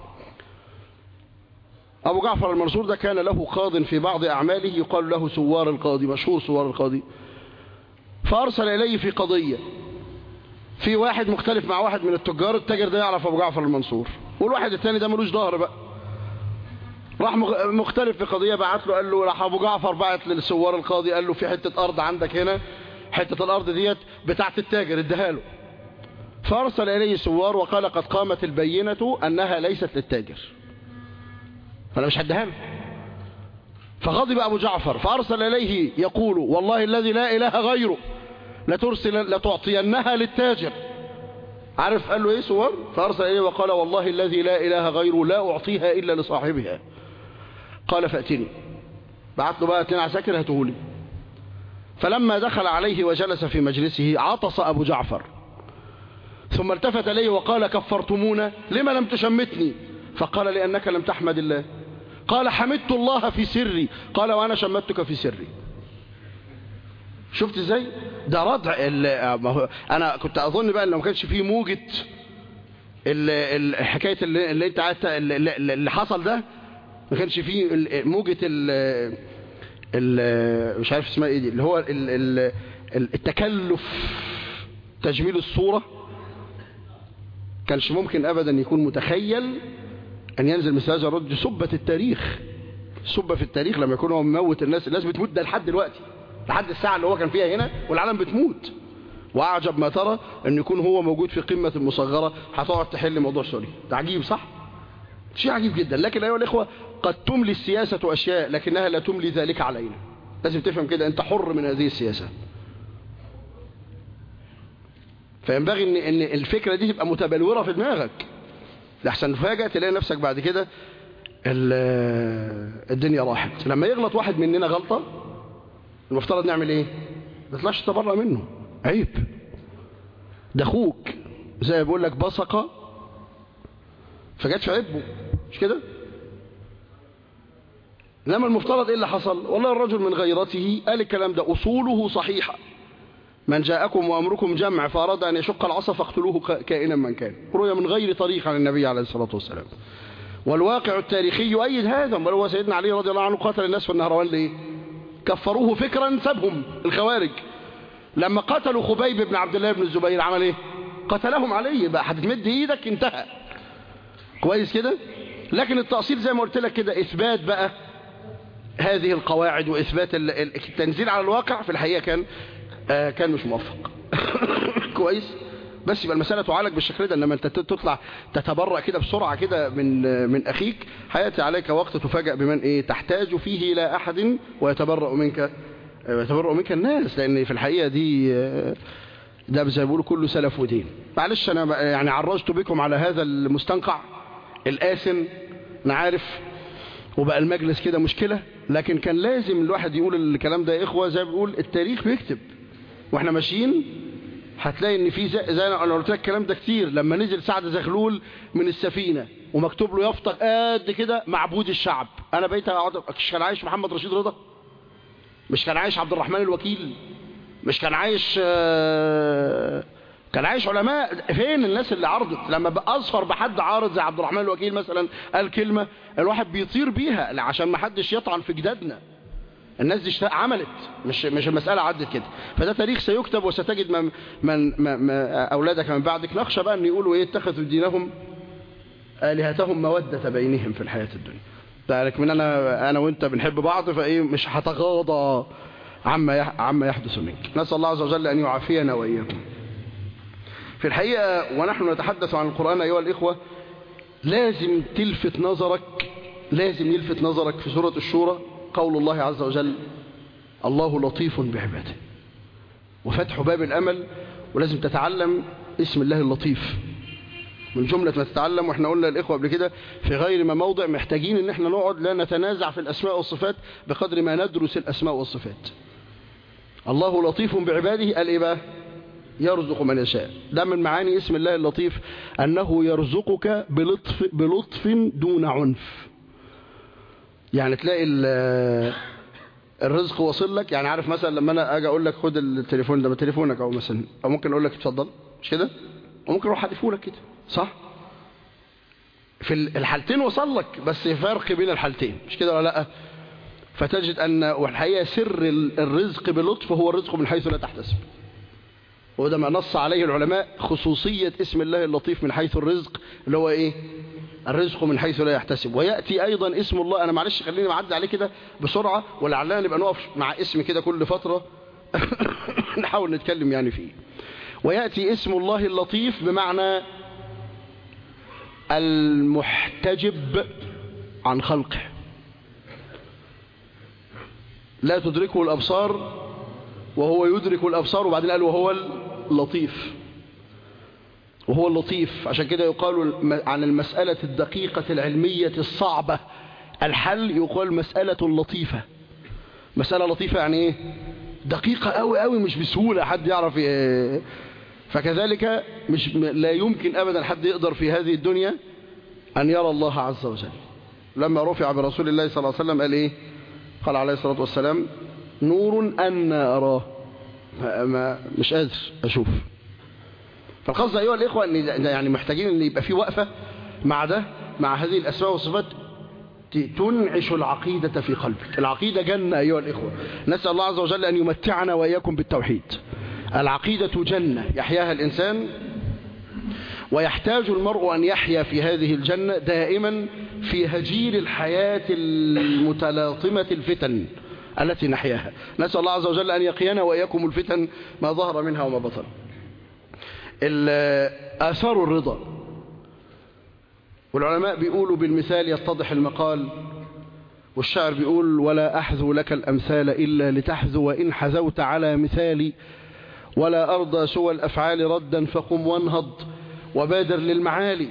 Speaker 1: أبو جعفر المنصور ده كان له قاض في بعض أعماله يقال له سوار القاضي مشهور سوار القاضي فأرسل إليه في قضية في واحد مختلف مع واحد من التجار التاجر ده يعرف أبو جعفر المنصور والواحد الثاني ده ملوش ظهر بقى راح مختلف في قضية بعت له قال له راح أبو جعفر بعت للسوار القاضي قال له في حتة أرض عندك هنا حتة الأرض ديت بتاعت التاجر اداها له فأرسل إليه سوار وقال قد قامت البينة أنها ليست للتاجر فأنا مش هديها له فغضب أبو جعفر فأرسل إليه يقول والله الذي لا إله غيره لترسل لتعطينها للتاجر عارف قال له ايه سوار فأرسل إليه وقال والله الذي لا إله غيره لا أعطيها إلا لصاحبها قال فأتني بعت له بقى اتنين عساكر هاتهولي فلما دخل عليه وجلس في مجلسه عطس أبو جعفر ثم التفت إليه وقال كفرتمونا لما لم تشمتني فقال لأنك لم تحمد الله قال حمدت الله في سري قال وأنا شمتك في سري شفت ازاي ده ردع انا كنت اظن بقى لو ما كانش فيه موجة الحكايه اللي, اللي انت عايز اللي حصل ده ما كانش فيه موجة ال ال مش عارف اسمها ايه دي اللي هو ال ال التكلف تجميل الصورة كانش ممكن ابدا يكون متخيل ان ينزل مثل هذا الرد سبة التاريخ سبة في التاريخ لما يكون هو مموت الناس الناس بتموت ده لحد دلوقتي لحد الساعة اللي هو كان فيها هنا والعالم بتموت واعجب ما ترى ان يكون هو موجود في قمة مصغرة هتقعد تحل موضوع سوريا ده عجيب صح شيء عجيب جدا لكن ايها الاخوة قد تملي السياسة اشياء لكنها لا تملي ذلك علينا لازم تفهم كده انت حر من هذه السياسة فينبغي ان ان الفكرة دي تبقى متبلورة في دماغك لحسن فاجأ تلاقي نفسك بعد كده الدنيا راحت لما يغلط واحد مننا غلطة المفترض نعمل ايه ما تطلعش تبرأ منه عيب ده اخوك زي بيقول لك بصقة فجت في عبه مش كده انما المفترض ايه اللي حصل والله الرجل من غيرته قال الكلام ده اصوله صحيحه من جاءكم وامركم جمع فاراد ان يشق العصا فاقتلوه كائنا من كان روي من غير طريق عن النبي عليه الصلاه والسلام والواقع التاريخي يؤيد هذا بل هو سيدنا علي رضي الله عنه قاتل الناس في النهروان ليه كفروه فكرا سبهم الخوارج لما قتلوا خبيب بن عبد الله بن الزبير عمل ايه قتلهم عليه بقى هتمد ايدك انتهى كويس كده لكن التأصيل زي ما قلت لك كده اثبات بقى هذه القواعد واثبات التنزيل على الواقع في الحقيقة كان آه كان مش موفق كويس بس يبقى المسألة تعالج بالشكل ده انما انت تطلع تتبرأ كده بسرعة كده من من اخيك حياتي عليك وقت تفاجأ بمن ايه تحتاج فيه الى احد ويتبرأ منك ويتبرأ منك الناس لان في الحقيقة دي ده زي ما بيقولوا كله سلف ودين معلش انا يعني عرجت بكم على هذا المستنقع الآسن انا عارف وبقى المجلس كده مشكلة لكن كان لازم الواحد يقول الكلام ده يا اخوة زي ما بيقول التاريخ بيكتب واحنا ماشيين هتلاقي ان في زي, زي انا قلت لك الكلام ده كتير لما نزل سعد زغلول من السفينة ومكتوب له يفطر قد كده معبود الشعب انا بقيت اقعد مش كان عايش محمد رشيد رضا مش كان عايش عبد الرحمن الوكيل مش كان عايش كان عايش علماء فين الناس اللي عرضت لما اصفر بحد عارض زي عبد الرحمن الوكيل مثلا قال كلمة الواحد بيطير بيها عشان ما حدش يطعن في جدادنا الناس دي عملت مش مش المسألة عدت كده فده تاريخ سيكتب وستجد من, من, من أولادك من بعدك نخشى بقى أن يقولوا إيه اتخذوا دينهم آلهتهم مودة بينهم في الحياة الدنيا ذلك من أنا, أنا وإنت بنحب بعض فإيه مش هتغاضى عما عما يحدث منك نسأل الله عز وجل أن يعافينا وإياكم في الحقيقة ونحن نتحدث عن القرآن أيها الإخوة لازم تلفت نظرك لازم يلفت نظرك في سورة الشورى قول الله عز وجل الله لطيف بعباده وفتح باب الأمل ولازم تتعلم اسم الله اللطيف من جملة ما تتعلم واحنا قلنا الإخوة قبل كده في غير ما موضع محتاجين ان احنا نقعد لا نتنازع في الأسماء والصفات بقدر ما ندرس الأسماء والصفات الله لطيف بعباده قال ايه بقى يرزق من يشاء ده من معاني اسم الله اللطيف أنه يرزقك بلطف, بلطف دون عنف يعني تلاقي الرزق واصل لك يعني عارف مثلا لما انا اجي اقول لك خد التليفون ده تليفونك او مثلا او ممكن اقول لك اتفضل مش كده وممكن اروح احذفه لك كده صح في الحالتين وصل لك بس فرق بين الحالتين مش كده ولا لا فتجد ان والحقيقه سر الرزق بلطف هو الرزق من حيث لا تحتسب وده ما نص عليه العلماء خصوصية اسم الله اللطيف من حيث الرزق اللي هو ايه الرزق من حيث لا يحتسب ويأتي ايضا اسم الله انا معلش خليني معدي عليه كده بسرعة ولعلنا نبقى نقف مع اسم كده كل فترة نحاول نتكلم يعني فيه ويأتي اسم الله اللطيف بمعنى المحتجب عن خلقه لا تدركه الأبصار وهو يدرك الأبصار وبعدين قال وهو اللطيف وهو اللطيف عشان كده يقال عن المسألة الدقيقة العلمية الصعبة الحل يقال مسألة لطيفة مسألة لطيفة يعني ايه دقيقة قوي قوي مش بسهولة حد يعرف إيه فكذلك مش لا يمكن أبدا حد يقدر في هذه الدنيا أن يرى الله عز وجل لما رفع برسول الله صلى الله عليه وسلم قال إيه قال عليه الصلاة والسلام نور أن أراه ما مش قادر أشوف فالقصد أيها الإخوة أن يعني محتاجين أن يبقى في وقفة مع ده مع هذه الأسماء والصفات تنعش العقيدة في قلبك العقيدة جنة أيها الإخوة نسأل الله عز وجل أن يمتعنا وإياكم بالتوحيد العقيدة جنة يحياها الإنسان ويحتاج المرء أن يحيا في هذه الجنة دائما في هجير الحياة المتلاطمة الفتن التي نحياها نسأل الله عز وجل أن يقينا وإياكم الفتن ما ظهر منها وما بطن آثار الرضا والعلماء بيقولوا بالمثال يتضح المقال والشاعر بيقول ولا أحذو لك الأمثال إلا لتحذو وإن حذوت على مثالي ولا أرضى سوى الأفعال ردا فقم وانهض وبادر للمعالي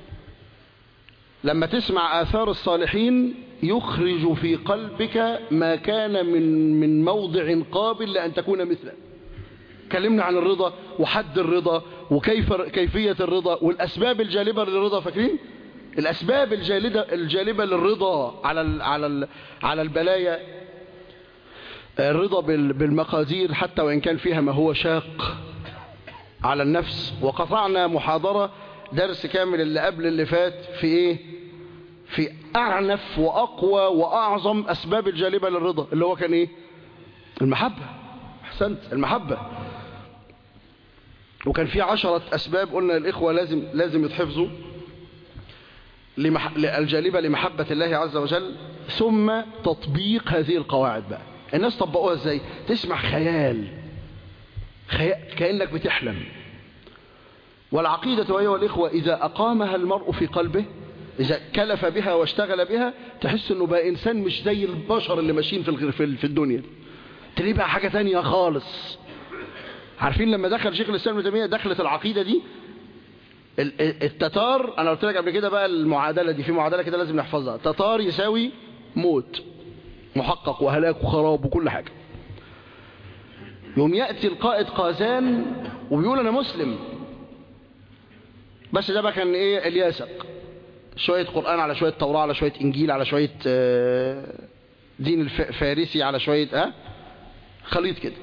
Speaker 1: لما تسمع آثار الصالحين يخرج في قلبك ما كان من من موضع قابل لأن تكون مثله كلمنا عن الرضا وحد الرضا وكيف كيفية الرضا والأسباب الجالبة للرضا فاكرين الأسباب الجالبة الجالبة للرضا على ال على ال على البلايا الرضا بالمقادير حتى وإن كان فيها ما هو شاق على النفس وقطعنا محاضرة درس كامل اللي قبل اللي فات في ايه في اعنف واقوى واعظم اسباب الجالبة للرضا اللي هو كان ايه المحبة احسنت المحبة وكان في عشرة اسباب قلنا للاخوة لازم لازم يتحفظوا لمح... الجالبة لمحبة الله عز وجل ثم تطبيق هذه القواعد بقى الناس طبقوها ازاي تسمع خيال خيال كأنك بتحلم والعقيدة أيها الإخوة إذا أقامها المرء في قلبه إذا كلف بها واشتغل بها تحس أنه بقى إنسان مش زي البشر اللي ماشيين في في الدنيا تلاقيه بقى حاجة تانية خالص عارفين لما دخل شيخ الإسلام ابن تيمية دخلت العقيدة دي التتار أنا قلت لك قبل كده بقى المعادلة دي في معادلة كده لازم نحفظها تتار يساوي موت محقق وهلاك وخراب وكل حاجة يوم يأتي القائد قازان وبيقول أنا مسلم بس ده بقى كان إيه الياسق شوية قرآن على شوية توراة على شوية إنجيل على شوية دين الفارسي على شوية ها خليط كده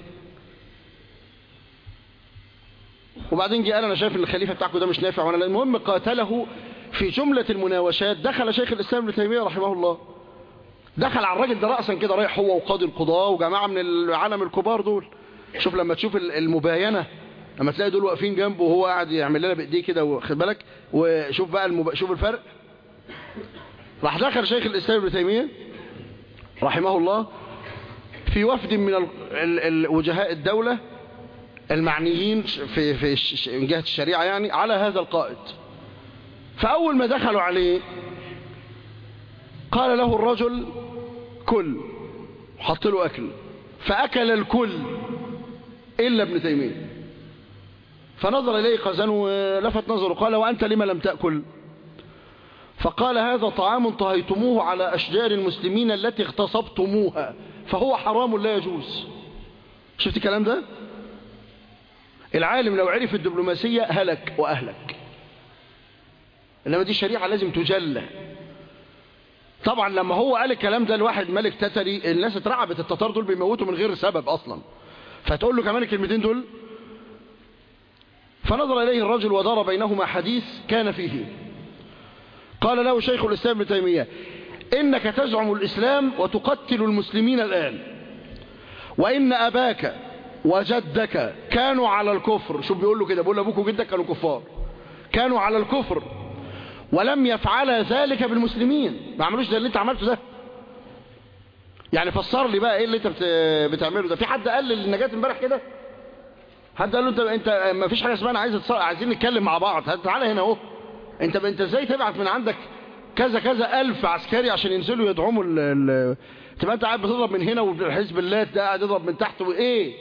Speaker 1: وبعدين جه قال أنا شايف ان الخليفة بتاعكم ده مش نافع وانا المهم قاتله في جملة المناوشات دخل شيخ الإسلام ابن تيمية رحمه الله دخل على الراجل ده رأسا كده رايح هو وقاضي القضاء وجماعة من العالم الكبار دول شوف لما تشوف المباينة لما تلاقي دول واقفين جنبه وهو قاعد يعمل لنا بايديه كده واخد بالك وشوف بقى المب... شوف الفرق راح دخل شيخ الإسلام ابن تيمية رحمه الله في وفد من ال... ال... ال... وجهاء الدولة المعنيين في في من جهة الشريعة يعني على هذا القائد فأول ما دخلوا عليه قال له الرجل كل حط له أكل فأكل الكل إلا ابن تيمية فنظر إليه قزان ولفت نظره قال وأنت لما لم تأكل فقال هذا طعام طهيتموه على أشجار المسلمين التي اغتصبتموها فهو حرام لا يجوز شفت الكلام ده العالم لو عرف الدبلوماسية هلك وأهلك إنما دي شريعة لازم تجلى طبعا لما هو قال الكلام ده لواحد ملك تتري الناس اترعبت التتار دول بيموتوا من غير سبب أصلا فتقول له كمان الكلمتين دول فنظر إليه الرجل ودار بينهما حديث كان فيه قال له شيخ الإسلام ابن تيمية إنك تزعم الإسلام وتقتل المسلمين الآن وإن أباك وجدك كانوا على الكفر شو بيقول له كده بيقول أبوك وجدك كانوا كفار كانوا على الكفر ولم يفعل ذلك بالمسلمين ما عملوش ده اللي انت عملته ده يعني فسر لي بقى ايه اللي انت بتعمله ده في حد قال للنجاة امبارح كده حد قال له انت انت ما فيش حاجه اسمها انا عايز اتصل... عايزين نتكلم مع بعض تعالى هنا اهو انت انت ازاي تبعت من عندك كذا كذا ألف عسكري عشان ينزلوا يدعموا ال ال تبقى انت قاعد بتضرب من هنا وحزب الله ده قاعد يضرب من تحت وايه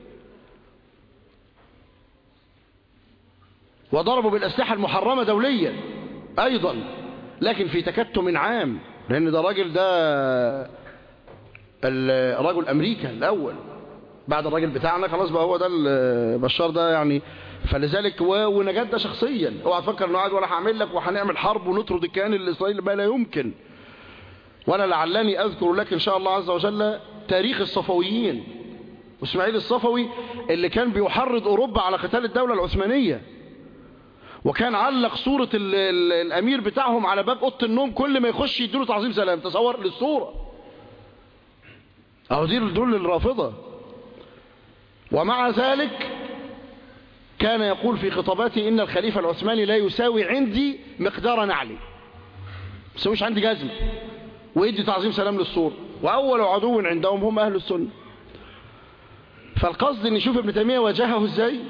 Speaker 1: وضربوا بالأسلحة المحرمة دوليا أيضا لكن في تكتم عام لأن ده راجل ده الرجل أمريكا الأول بعد الراجل بتاعنا خلاص بقى هو ده بشار ده يعني فلذلك ونجاة ده شخصيا اوعى تفكر انه قاعد ولا هعمل لك وهنعمل حرب ونطرد الكيان الاسرائيلي ما لا يمكن وانا لعلني اذكر لك ان شاء الله عز وجل تاريخ الصفويين واسماعيل الصفوي اللي كان بيحرض اوروبا على قتال الدولة العثمانية وكان علق صورة ال ال الامير بتاعهم على باب اوضه النوم كل ما يخش يديله تعظيم سلام تصور للصورة اهو دي دول الرافضة ومع ذلك كان يقول في خطاباته إن الخليفة العثماني لا يساوي عندي مقدار نعلي يساويش عندي جزم ويدي تعظيم سلام للصور وأول عدو عندهم هم أهل السنة فالقصد أن يشوف ابن تيمية واجهه ازاي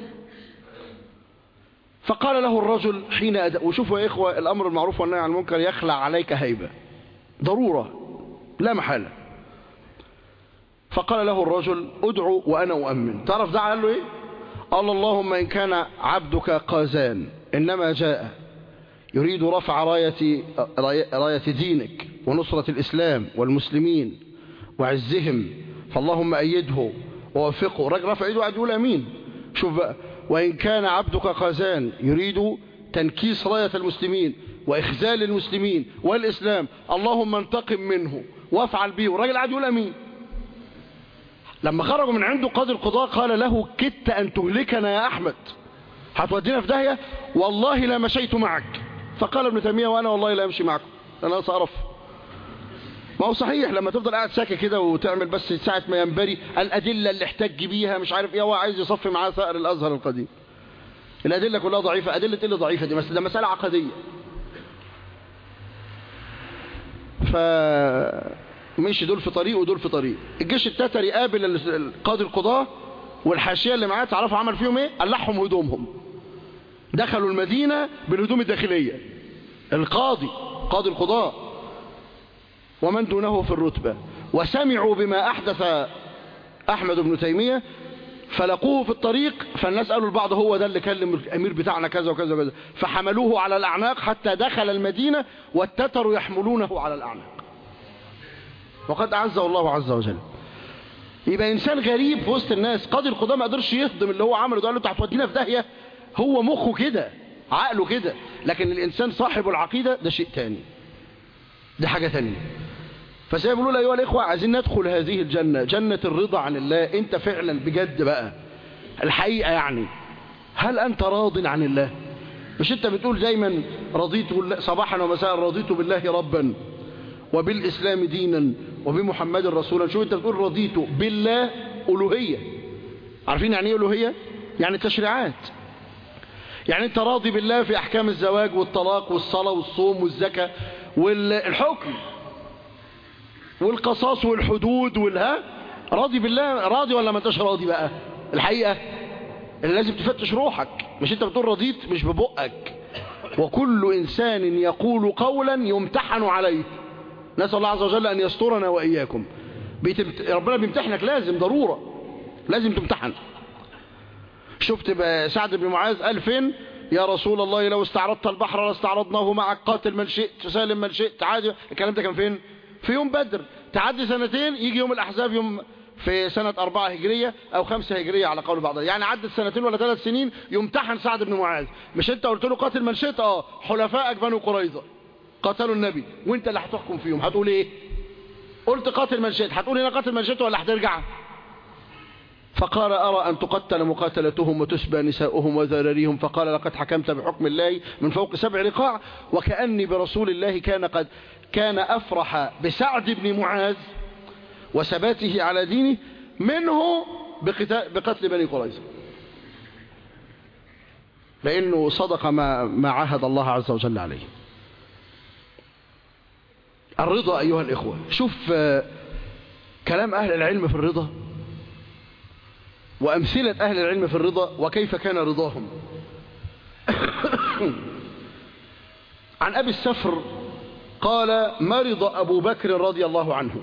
Speaker 1: فقال له الرجل حين أدأ وشوفوا يا إخوة الأمر المعروف والنهي عن المنكر يخلع عليك هيبة ضرورة لا محالة فقال له الرجل ادعو وأنا أؤمن تعرف دعا قال له إيه قال اللهم إن كان عبدك قازان إنما جاء يريد رفع راية, راية دينك ونصرة الإسلام والمسلمين وعزهم فاللهم أيده ووفقه رجل رفع ايده وقعد يقول أمين شوف بقى وإن كان عبدك قازان يريد تنكيس راية المسلمين وإخزال المسلمين والإسلام اللهم انتقم منه وافعل به والراجل قاعد يقول أمين لما خرجوا من عنده قاضي القضاء قال له كدت أن تهلكنا يا أحمد هتودينا في داهية والله لا مشيت معك فقال ابن تيمية وأنا والله لا أمشي معكم أنا سأعرف ما هو صحيح لما تفضل قاعد ساكت كده وتعمل بس ساعة ما ينبري الأدلة اللي احتج بيها مش عارف ايه هو عايز يصفي معاه ثأر الأزهر القديم الأدلة كلها ضعيفة أدلة إيه اللي ضعيفة دي ده مسألة عقدية ف مشي دول في طريق ودول في طريق الجيش التتري قابل قاضي القضاة والحاشية اللي معاه تعرفوا عمل فيهم ايه قلعهم هدومهم دخلوا المدينة بالهدوم الداخلية القاضي قاضي القضاة ومن دونه في الرتبة وسمعوا بما أحدث أحمد بن تيمية فلقوه في الطريق فالناس قالوا البعض هو ده اللي كلم الأمير بتاعنا كذا وكذا وكذا فحملوه على الأعناق حتى دخل المدينة والتتر يحملونه على الأعناق وقد أعزه الله عز وجل يبقى إنسان غريب في وسط الناس قاضي القضاء ما قدرش يهضم اللي هو عمله ده قال له انت هتودينا في داهية هو مخه كده عقله كده لكن الإنسان صاحب العقيدة ده شيء تاني ده حاجة تانية فسيقولوا له أيها الإخوة عايزين ندخل هذه الجنة جنة الرضا عن الله أنت فعلا بجد بقى الحقيقة يعني هل أنت راض عن الله مش أنت بتقول دايما رضيت صباحا ومساء رضيت بالله ربا وبالإسلام دينا وبمحمد رسولا شو انت بتقول رضيت بالله ألوهية عارفين يعني ايه ألوهية يعني تشريعات يعني انت راضي بالله في أحكام الزواج والطلاق والصلاة والصوم والزكاة والحكم والقصاص والحدود والها راضي بالله راضي ولا ما انتش راضي بقى الحقيقة اللي لازم تفتش روحك مش انت بتقول رضيت مش ببقك وكل إنسان يقول قولا يمتحن عليه نسأل الله عز وجل أن يسترنا وإياكم بيتمت... ربنا بيمتحنك لازم ضرورة لازم تمتحن شفت سعد بن معاذ قال فين يا رسول الله لو استعرضت البحر لاستعرضناه معك قاتل من شئت سالم من شئت عادي الكلام ده كان فين في يوم بدر تعدي سنتين يجي يوم الأحزاب يوم في سنة أربعة هجرية أو خمسة هجرية على قول بعضها يعني عدت سنتين ولا ثلاث سنين يمتحن سعد بن معاذ مش انت قلت له قاتل من شئت اه حلفائك بنو قريظة قتلوا النبي وانت اللي هتحكم فيهم هتقول ايه قلت قاتل من شئت هتقول هنا قاتل من شئت ولا هترجع فقال أرى أن تقتل مقاتلتهم وتسبى نساؤهم وذراريهم فقال لقد حكمت بحكم الله من فوق سبع رقاع وكأني برسول الله كان قد كان أفرح بسعد بن معاذ وثباته على دينه منه بقتل بني قريظة لأنه صدق ما, ما عهد الله عز وجل عليه الرضا أيها الإخوة شوف كلام أهل العلم في الرضا وأمثلة أهل العلم في الرضا وكيف كان رضاهم عن أبي السفر قال مرض أبو بكر رضي الله عنه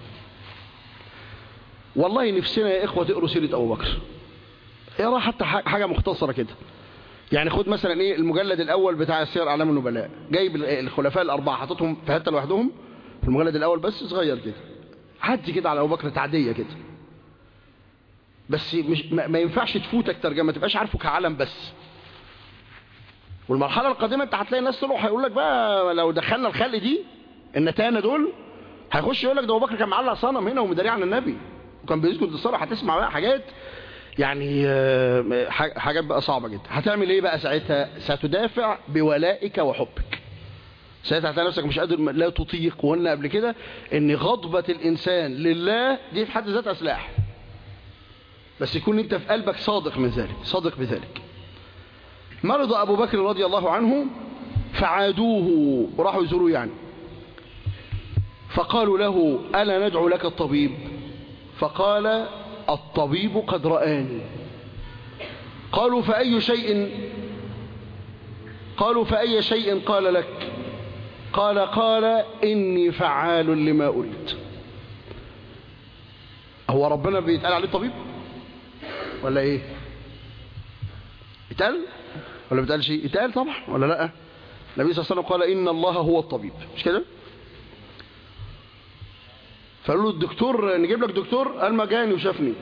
Speaker 1: والله نفسنا يا إخوة تقروا سيرة أبو بكر اقرا حتى حاجة مختصرة كده يعني خد مثلا ايه المجلد الاول بتاع سير اعلام النبلاء جايب الخلفاء الاربعه حاططهم في حته لوحدهم في المجلد الاول بس صغير كده عدي كده على ابو بكر تعديه كده بس مش ما ينفعش تفوتك ترجمه ما تبقاش عارفه كعلم بس والمرحله القادمه انت هتلاقي ناس طلعوا هيقول لك بقى لو دخلنا الخل دي النتانه دول هيخش يقول لك ده ابو بكر كان معلق صنم هنا ومداري عن النبي وكان بيسجد للصلاه هتسمع بقى حاجات يعني حاجات بقى صعبة جدا هتعمل ايه بقى ساعتها ستدافع بولائك وحبك ساعتها هتلاقي نفسك مش قادر لا تطيق وقلنا قبل كده ان غضبة الانسان لله دي في حد ذاتها سلاح بس يكون انت في قلبك صادق من ذلك صادق بذلك مرض ابو بكر رضي الله عنه فعادوه وراحوا يزوروه يعني فقالوا له ألا ندعو لك الطبيب فقال الطبيب قد رآني قالوا فأي شيء قالوا فأي شيء قال لك قال قال إني فعال لما أريد هو ربنا بيتقال عليه طبيب ولا ايه يتقال ولا بيتقال شيء يتقال طبعا ولا لا النبي صلى الله عليه وسلم قال إن الله هو الطبيب مش كده فقالوا له الدكتور نجيب لك دكتور قال ما جاني وشافني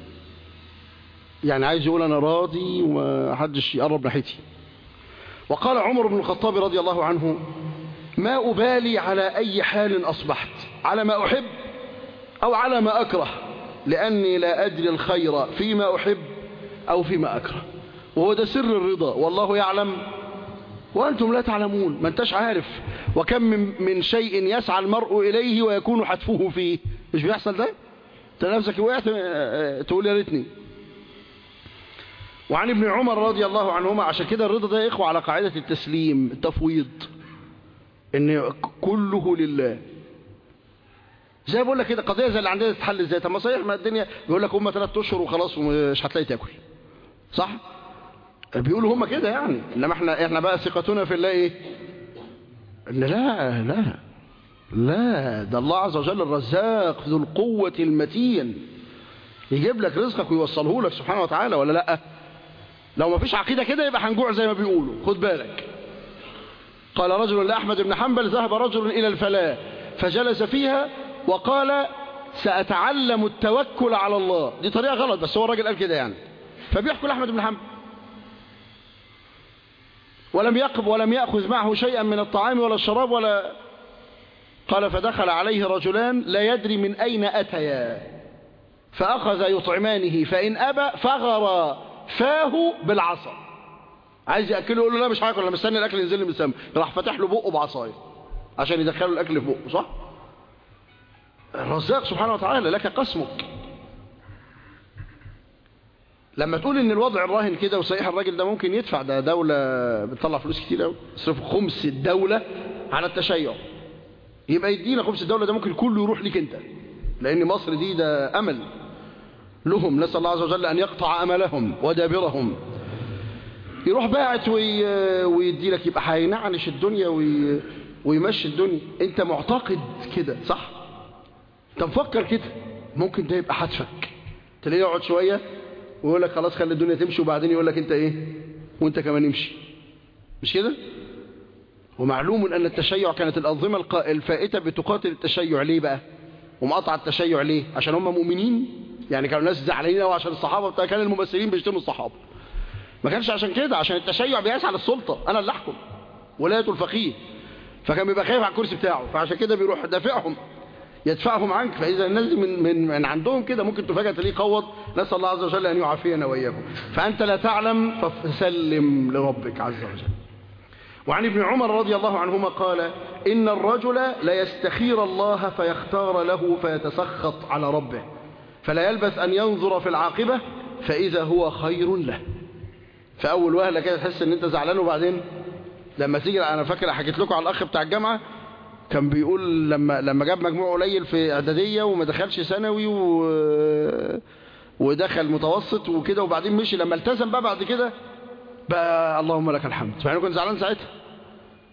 Speaker 1: يعني عايز يقول انا راضي ومحدش يقرب ناحيتي وقال عمر بن الخطاب رضي الله عنه ما أبالي على أي حال أصبحت على ما أحب أو على ما أكره لأني لا أدري الخير فيما أحب أو فيما أكره وهو ده سر الرضا والله يعلم وأنتم لا تعلمون ما انتش عارف وكم من, من شيء يسعى المرء إليه ويكون حتفه فيه مش بيحصل ده انت نفسك وقعت تقول يا ريتني وعن ابن عمر رضي الله عنهما عشان كده الرضا ده يا إخوة على قاعدة التسليم التفويض ان كله لله زي بقول لك كده قضيه زي اللي عندنا تتحل ازاي طب ما صحيح ما الدنيا بيقول لك هم ثلاث اشهر وخلاص ومش هتلاقي تاكل صح بيقولوا هم كده يعني انما احنا احنا بقى ثقتنا في الله ايه ان لا لا لا ده الله عز وجل الرزاق ذو القوة المتين يجيب لك رزقك ويوصله لك سبحانه وتعالى ولا لا لو ما فيش عقيدة كده يبقى هنجوع زي ما بيقولوا خد بالك قال رجل لأحمد بن حنبل ذهب رجل إلى الفلاة فجلس فيها وقال سأتعلم التوكل على الله دي طريقة غلط بس هو الراجل قال كده يعني فبيحكوا لأحمد بن حنبل ولم يقب ولم يأخذ معه شيئا من الطعام ولا الشراب ولا قال فدخل عليه رجلان لا يدري من أين أتيا فأخذ يطعمانه فإن أبى فغر فاه بالعصا عايز يأكله يقول له لا مش هاكل انا مستني الأكل ينزل لي من السما راح فاتح له بقه بعصايه عشان يدخله الأكل في بقه صح الرزاق سبحانه وتعالى لك قسمك لما تقول ان الوضع الراهن كده وصحيح الراجل ده ممكن يدفع ده دولة بتطلع فلوس كتير قوي يصرف خمس الدولة على التشيع يبقى يدينا خمس الدولة ده ممكن كله يروح ليك انت لان مصر دي ده امل لهم نسأل الله عز وجل ان يقطع املهم ودابرهم يروح باعت وي... ويدي لك يبقى هينعنش الدنيا وي... ويمشي الدنيا انت معتقد كده صح انت مفكر كده ممكن ده يبقى حتفك تلاقيه يقعد شوية ويقول لك خلاص خلي الدنيا تمشي وبعدين يقول لك انت ايه وانت كمان امشي مش كده ومعلوم ان التشيع كانت الانظمه الفائته بتقاتل التشيع ليه بقى ومقطع التشيع ليه عشان هم مؤمنين يعني كانوا ناس زعلانين قوي عشان الصحابه بتاع كان الممثلين بيشتموا الصحابه ما كانش عشان كده عشان التشيع بيسعى للسلطه انا اللي احكم ولايه الفقيه فكان بيبقى خايف على الكرسي بتاعه فعشان كده بيروح دافعهم يدفعهم عنك فإذا الناس دي من, من, من عندهم كده ممكن تفاجأ تلاقيه قوض نسأل الله عز وجل أن يعافينا وإياكم فأنت لا تعلم فسلم لربك عز وجل وعن ابن عمر رضي الله عنهما قال إن الرجل لا يستخير الله فيختار له فيتسخط على ربه فلا يلبث أن ينظر في العاقبة فإذا هو خير له فأول وهلة كده تحس أن أنت زعلان وبعدين لما تيجي أنا فاكر حكيت لكم على الأخ بتاع الجامعة كان بيقول لما لما جاب مجموع قليل في اعداديه وما دخلش ثانوي و... ودخل متوسط وكده وبعدين مشي لما التزم بقى بعد كده بقى اللهم لك الحمد مع انه كنت زعلان ساعتها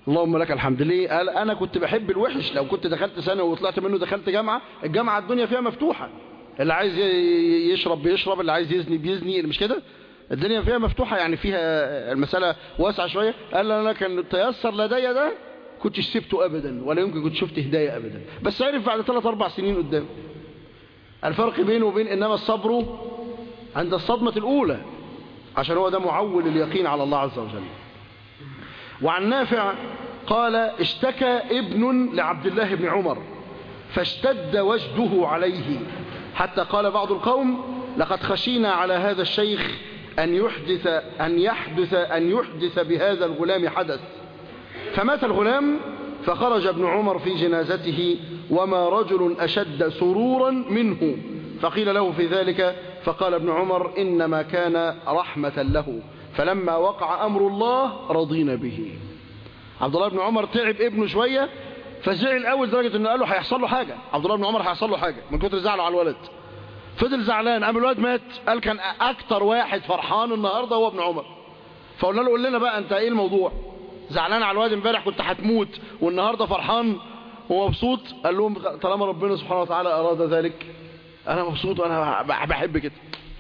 Speaker 1: اللهم لك الحمد ليه قال انا كنت بحب الوحش لو كنت دخلت سنه وطلعت منه دخلت جامعه الجامعه الدنيا فيها مفتوحه اللي عايز يشرب بيشرب اللي عايز يزني بيزني مش كده الدنيا فيها مفتوحه يعني فيها المساله واسعه شويه قال انا كان تيسر لدي ده كنتش سبته ابدا ولا يمكن كنت شفت هدايه ابدا بس عرف بعد ثلاث اربع سنين قدام الفرق بينه وبين انما الصبر عند الصدمه الاولى عشان هو ده معول اليقين على الله عز وجل وعن نافع قال اشتكى ابن لعبد الله بن عمر فاشتد وجده عليه حتى قال بعض القوم لقد خشينا على هذا الشيخ أن يحدث أن يحدث أن يحدث بهذا الغلام حدث فمات الغلام فخرج ابن عمر في جنازته وما رجل أشد سرورا منه فقيل له في ذلك فقال ابن عمر إنما كان رحمة له فلما وقع أمر الله رضينا به عبد الله بن عمر تعب ابنه شوية فزعل أول درجة أنه قال له هيحصل له حاجة عبد الله بن عمر هيحصل له حاجة من كتر زعله على الولد فضل زعلان قام الولد مات قال كان أكتر واحد فرحان النهاردة هو ابن عمر فقلنا له قول لنا بقى أنت إيه الموضوع زعلان على الواد امبارح كنت هتموت والنهاردة فرحان ومبسوط قال لهم طالما ربنا سبحانه وتعالى أراد ذلك أنا مبسوط وأنا بحب كده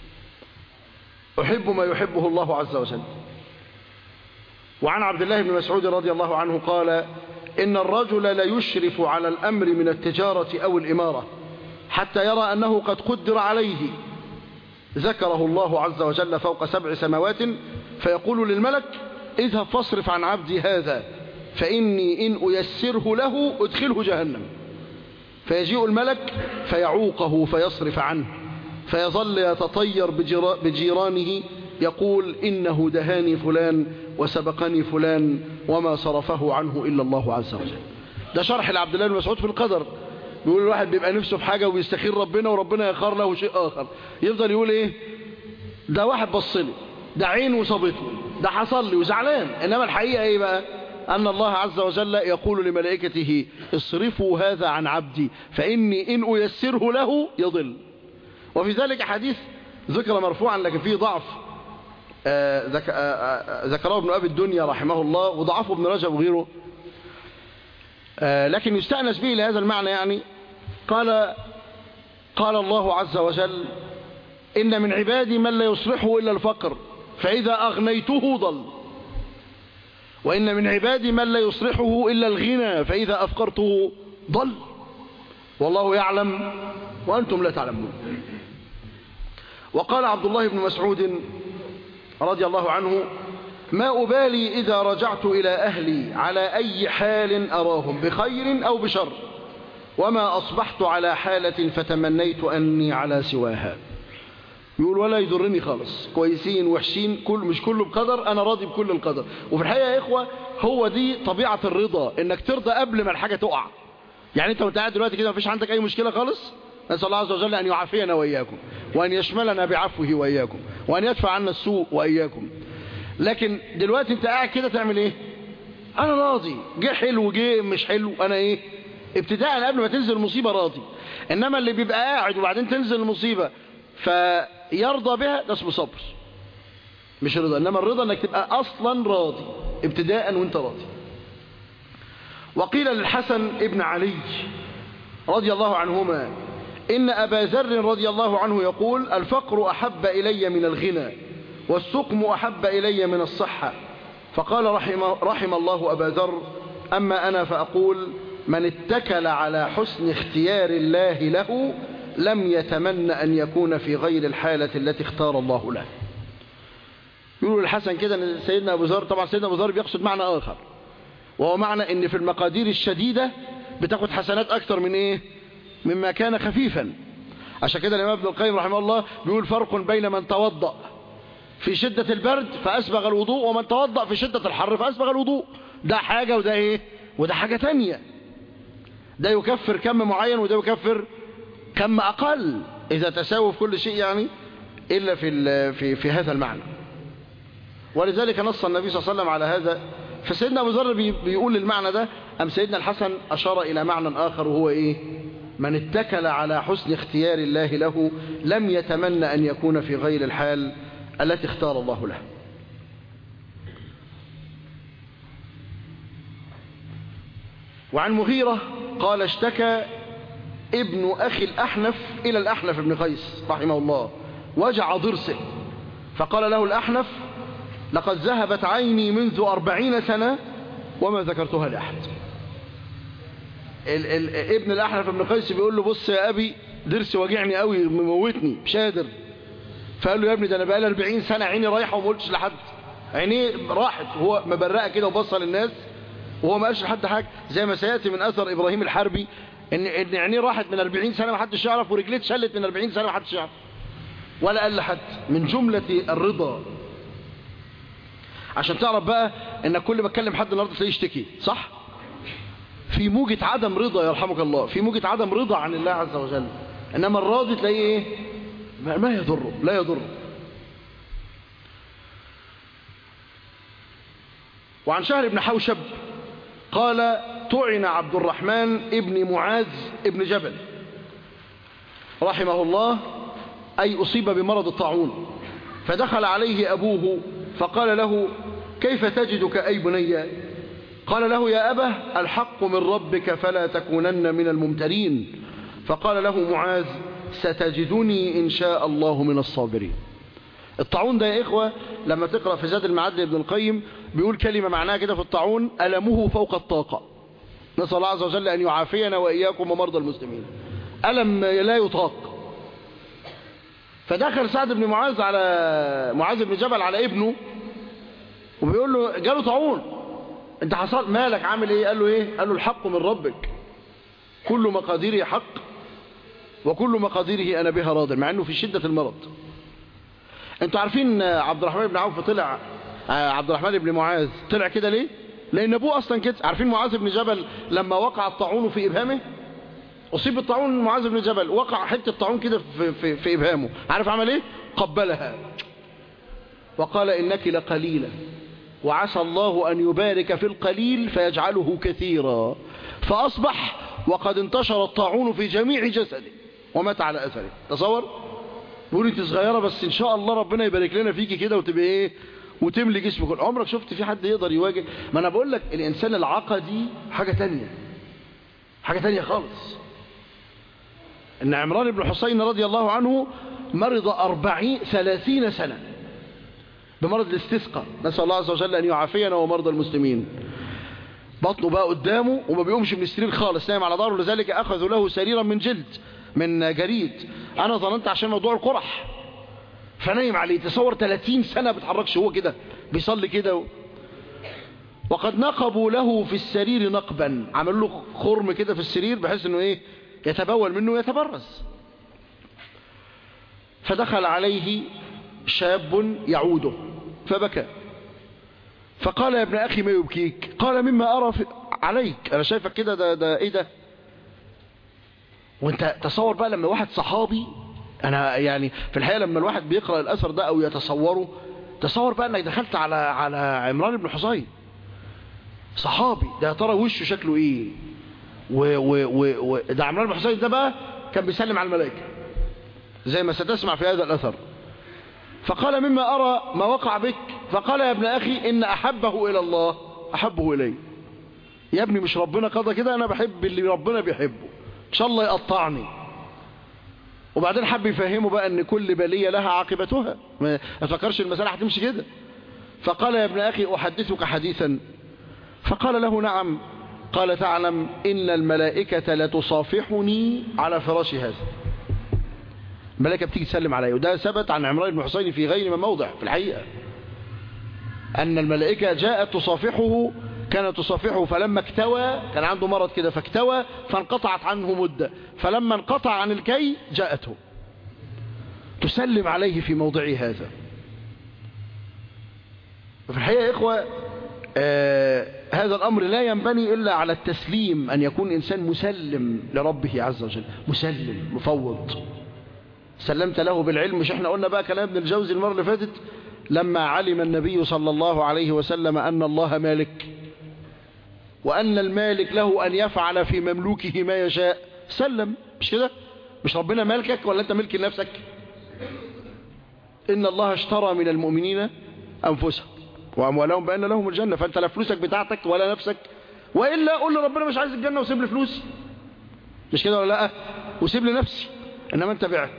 Speaker 1: أحب ما يحبه الله عز وجل وعن عبد الله بن مسعود رضي الله عنه قال إن الرجل ليشرف على الأمر من التجارة أو الإمارة حتى يرى أنه قد قدر عليه ذكره الله عز وجل فوق سبع سماوات فيقول للملك اذهب فاصرف عن عبدي هذا فإني إن أيسره له أدخله جهنم فيجيء الملك فيعوقه فيصرف عنه فيظل يتطير بجيرانه يقول إنه دهاني فلان وسبقني فلان وما صرفه عنه إلا الله عز وجل ده شرح لعبد الله بن مسعود في القدر بيقول الواحد بيبقى نفسه في حاجة وبيستخير ربنا وربنا يخار له شيء آخر يفضل يقول إيه ده واحد بص لي ده عين وصابته ده حصل لي وزعلان إنما الحقيقة إيه بقى أن الله عز وجل يقول لملائكته اصرفوا هذا عن عبدي فإني إن أيسره له يضل وفي ذلك حديث ذكر مرفوعا لكن فيه ضعف ذكره ابن أبي الدنيا رحمه الله وضعفه ابن رجب وغيره لكن يستأنس به لهذا المعنى يعني قال قال الله عز وجل إن من عبادي من لا يصلحه إلا الفقر فإذا أغنيته ضل وإن من عبادي من لا يصلحه إلا الغنى فإذا أفقرته ضل والله يعلم وأنتم لا تعلمون وقال عبد الله بن مسعود رضي الله عنه ما أبالي إذا رجعت إلى أهلي على أي حال أراهم بخير أو بشر وما أصبحت على حالة فتمنيت أني على سواها يقول ولا يضرني خالص كويسين وحشين كل مش كله بقدر أنا راضي بكل القدر وفي الحقيقة يا إخوة هو دي طبيعة الرضا إنك ترضى قبل ما الحاجة تقع يعني أنت وأنت قاعد دلوقتي كده مفيش عندك أي مشكلة خالص نسأل الله عز وجل أن يعافينا وإياكم وأن يشملنا بعفوه وإياكم وأن يدفع عنا السوء وإياكم لكن دلوقتي أنت قاعد كده تعمل إيه أنا راضي جه حلو جه مش حلو أنا إيه ابتداء قبل ما تنزل المصيبة راضي إنما اللي بيبقى قاعد وبعدين تنزل المصيبة فيرضى بها ده اسمه صبر مش رضا إنما الرضا أنك تبقى أصلا راضي ابتداء وانت راضي وقيل للحسن ابن علي رضي الله عنهما إن أبا ذر رضي الله عنه يقول الفقر أحب إلي من الغنى والسقم أحب إلي من الصحة فقال رحم, رحم الله أبا ذر أما أنا فأقول من اتكل على حسن اختيار الله له لم يتمن أن يكون في غير الحالة التي اختار الله له يقول الحسن كده ان سيدنا أبو ذر طبعا سيدنا أبو ذر بيقصد معنى آخر وهو معنى ان في المقادير الشديدة بتاخد حسنات أكثر من إيه مما كان خفيفا عشان كده الإمام ابن القيم رحمه الله بيقول فرق بين من توضأ في شدة البرد فأسبغ الوضوء ومن توضأ في شدة الحر فأسبغ الوضوء ده حاجة وده إيه وده حاجة تانية ده يكفر كم معين وده يكفر كم أقل إذا تساوي في كل شيء يعني إلا في, في, في هذا المعنى ولذلك نص النبي صلى الله عليه وسلم على هذا فسيدنا أبو ذر بيقول المعنى ده أم سيدنا الحسن أشار إلى معنى آخر وهو إيه من اتكل على حسن اختيار الله له لم يتمنى أن يكون في غير الحال التي اختار الله له وعن مغيرة قال اشتكى ابن أخي الأحنف إلى الأحنف بن قيس رحمه الله وجع ضرسه فقال له الأحنف لقد ذهبت عيني منذ أربعين سنة وما ذكرتها لأحد ال ال ابن الأحنف بن قيس بيقول له بص يا أبي ضرسي واجعني قوي مموتني مش قادر فقال له يا ابني ده أنا بقالي 40 سنة عيني رايحة وما قلتش لحد عينيه راحت هو مبرقة كده وبصل للناس وهو ما قالش لحد حاجة زي ما سيأتي من أثر إبراهيم الحربي إن, إن عينيه راحت من 40 سنة ما حدش يعرف ورجليه اتشلت من 40 سنة ما حدش يعرف ولا قال لحد من جملة الرضا عشان تعرف بقى ان كل ما اتكلم حد النهارده تلاقيه يشتكي صح في موجة عدم رضا يرحمك الله في موجة عدم رضا عن الله عز وجل انما الراضي تلاقيه ايه ما, ما يضره لا يضره وعن شهر بن حوشب قال طعن عبد الرحمن ابن معاذ ابن جبل رحمه الله أي أصيب بمرض الطاعون فدخل عليه أبوه فقال له كيف تجدك أي بني قال له يا أبه الحق من ربك فلا تكونن من الممترين فقال له معاذ ستجدني إن شاء الله من الصابرين الطاعون ده يا إخوة لما تقرأ في زاد المعد ابن القيم بيقول كلمة معناها كده في الطاعون ألمه فوق الطاقة نسأل الله عز وجل أن يعافينا وإياكم ومرضى المسلمين ألم لا يطاق فدخل سعد بن معاذ على معاذ بن جبل على ابنه وبيقول له جاله طاعون انت حصل مالك عامل ايه قال له ايه قال له الحق من ربك كل مقاديره حق وكل مقاديره انا بها راض مع انه في شدة المرض انتوا عارفين عبد الرحمن بن عوف طلع عبد الرحمن بن معاذ طلع كده ليه لان ابوه اصلا كده عارفين معاذ بن جبل لما وقع الطاعون في ابهامه اصيب الطاعون معاذ بن جبل وقع حته طاعون كده في, في, في ابهامه عارف عمل ايه قبلها وقال انك لقليله وعسى الله أن يبارك في القليل فيجعله كثيرا فأصبح وقد انتشر الطاعون في جميع جسده ومات على أثره تصور بقول انت صغيرة بس ان شاء الله ربنا يبارك لنا فيكي كده وتبقى ايه وتملي جسمك عمرك شفت في حد يقدر يواجه ما انا بقول لك الانسان العقدي حاجة تانية حاجة تانية خالص ان عمران بن حسين رضي الله عنه مرض أربعين ثلاثين سنة بمرض الاستسقاء نسأل الله عز وجل أن يعافينا ومرضى المسلمين بطنه بقى قدامه وما بيقومش من السرير خالص نايم على ظهره لذلك أخذوا له سريرا من جلد من جريد أنا ظننت عشان موضوع القرح فنايم عليه تصور 30 سنة بتحركش هو كده بيصلي كده و... وقد نقبوا له في السرير نقبا عملوا له خرم كده في السرير بحيث انه ايه يتبول منه ويتبرز فدخل عليه شاب يعوده فبكى فقال يا ابن أخي ما يبكيك قال مما أرى عليك أنا شايفك كده ده, ده إيه ده وانت تصور بقى لما واحد صحابي أنا يعني في الحقيقة لما الواحد بيقرأ الأثر ده أو يتصوره تصور بقى أنك دخلت على على عمران بن حصين صحابي ده يا ترى وشه شكله إيه و و و و ده عمران بن حصين ده بقى كان بيسلم على الملائكة زي ما ستسمع في هذا الأثر فقال مما أرى ما وقع بك فقال يا ابن أخي إن أحبه إلى الله أحبه إلي يا ابني مش ربنا قضى كده أنا بحب اللي ربنا بيحبه إن شاء الله يقطعني وبعدين حب يفهمه بقى أن كل بلية لها عاقبتها ما تفكرش المسألة هتمشي كده فقال يا ابن أخي أحدثك حديثا فقال له نعم قال تعلم إن الملائكة لتصافحني على فراش هذا الملائكة بتيجي تسلم عليه وده ثبت عن عمران بن حسين في غير ما موضع في الحقيقة أن الملائكة جاءت تصافحه كانت تصافحه فلما اكتوى كان عنده مرض كده فاكتوى فانقطعت عنه مدة فلما انقطع عن الكي جاءته تسلم عليه في موضع هذا في الحقيقة يا إخوة آه هذا الأمر لا ينبني إلا على التسليم أن يكون إنسان مسلم لربه عز وجل مسلم مفوض سلمت له بالعلم مش احنا قلنا بقى كلام ابن الجوزي المرة اللي فاتت لما علم النبي صلى الله عليه وسلم أن الله مالك وأن المالك له أن يفعل في مملوكه ما يشاء سلم مش كده مش ربنا مالكك ولا أنت ملك لنفسك إن الله اشترى من المؤمنين أنفسهم وأموالهم بأن لهم الجنة فأنت لا فلوسك بتاعتك ولا نفسك وإلا قول لربنا مش عايز الجنة وسيب لي فلوسي مش كده ولا لا وسيب لي نفسي إنما أنت بعت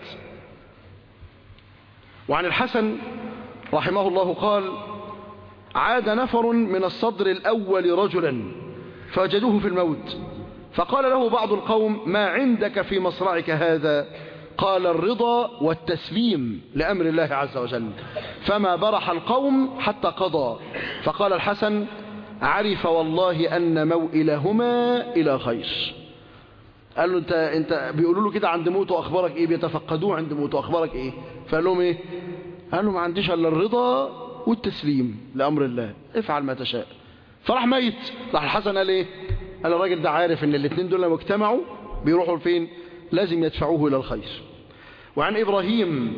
Speaker 1: وعن الحسن رحمه الله قال عاد نفر من الصدر الأول رجلا فوجدوه في الموت فقال له بعض القوم ما عندك في مصرعك هذا قال الرضا والتسليم لأمر الله عز وجل فما برح القوم حتى قضى فقال الحسن عرف والله أن موئلهما إلى خير قال له انت, انت بيقولوا له كده عند موته أخبارك ايه بيتفقدوه عند موته أخبارك ايه فقال لهم ايه قال له ما عنديش الا الرضا والتسليم لأمر الله افعل ما تشاء فراح ميت راح الحسن قال ايه قال الراجل ده عارف ان الاثنين دول لما اجتمعوا بيروحوا لفين لازم يدفعوه الى الخير وعن ابراهيم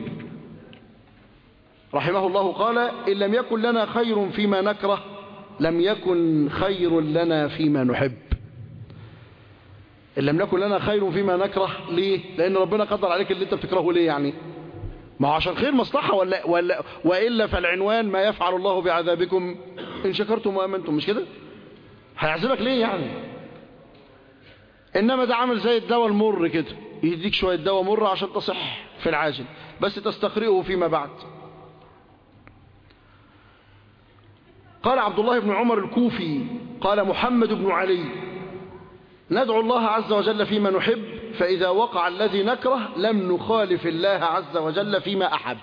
Speaker 1: رحمه الله قال ان لم يكن لنا خير فيما نكره لم يكن خير لنا فيما نحب ان لم يكن لنا خير فيما نكره ليه لان ربنا قدر عليك اللي انت بتكرهه ليه يعني ما هو عشان خير مصلحة ولا, ولا وإلا فالعنوان ما يفعل الله بعذابكم إن شكرتم وأمنتم مش كده هيعذبك ليه يعني إنما ده عامل زي الدواء المر كده يديك شوية دواء مر عشان تصح في العاجل بس تستقرئه فيما بعد قال عبد الله بن عمر الكوفي قال محمد بن علي ندعو الله عز وجل فيما نحب فإذا وقع الذي نكره لم نخالف الله عز وجل فيما أحب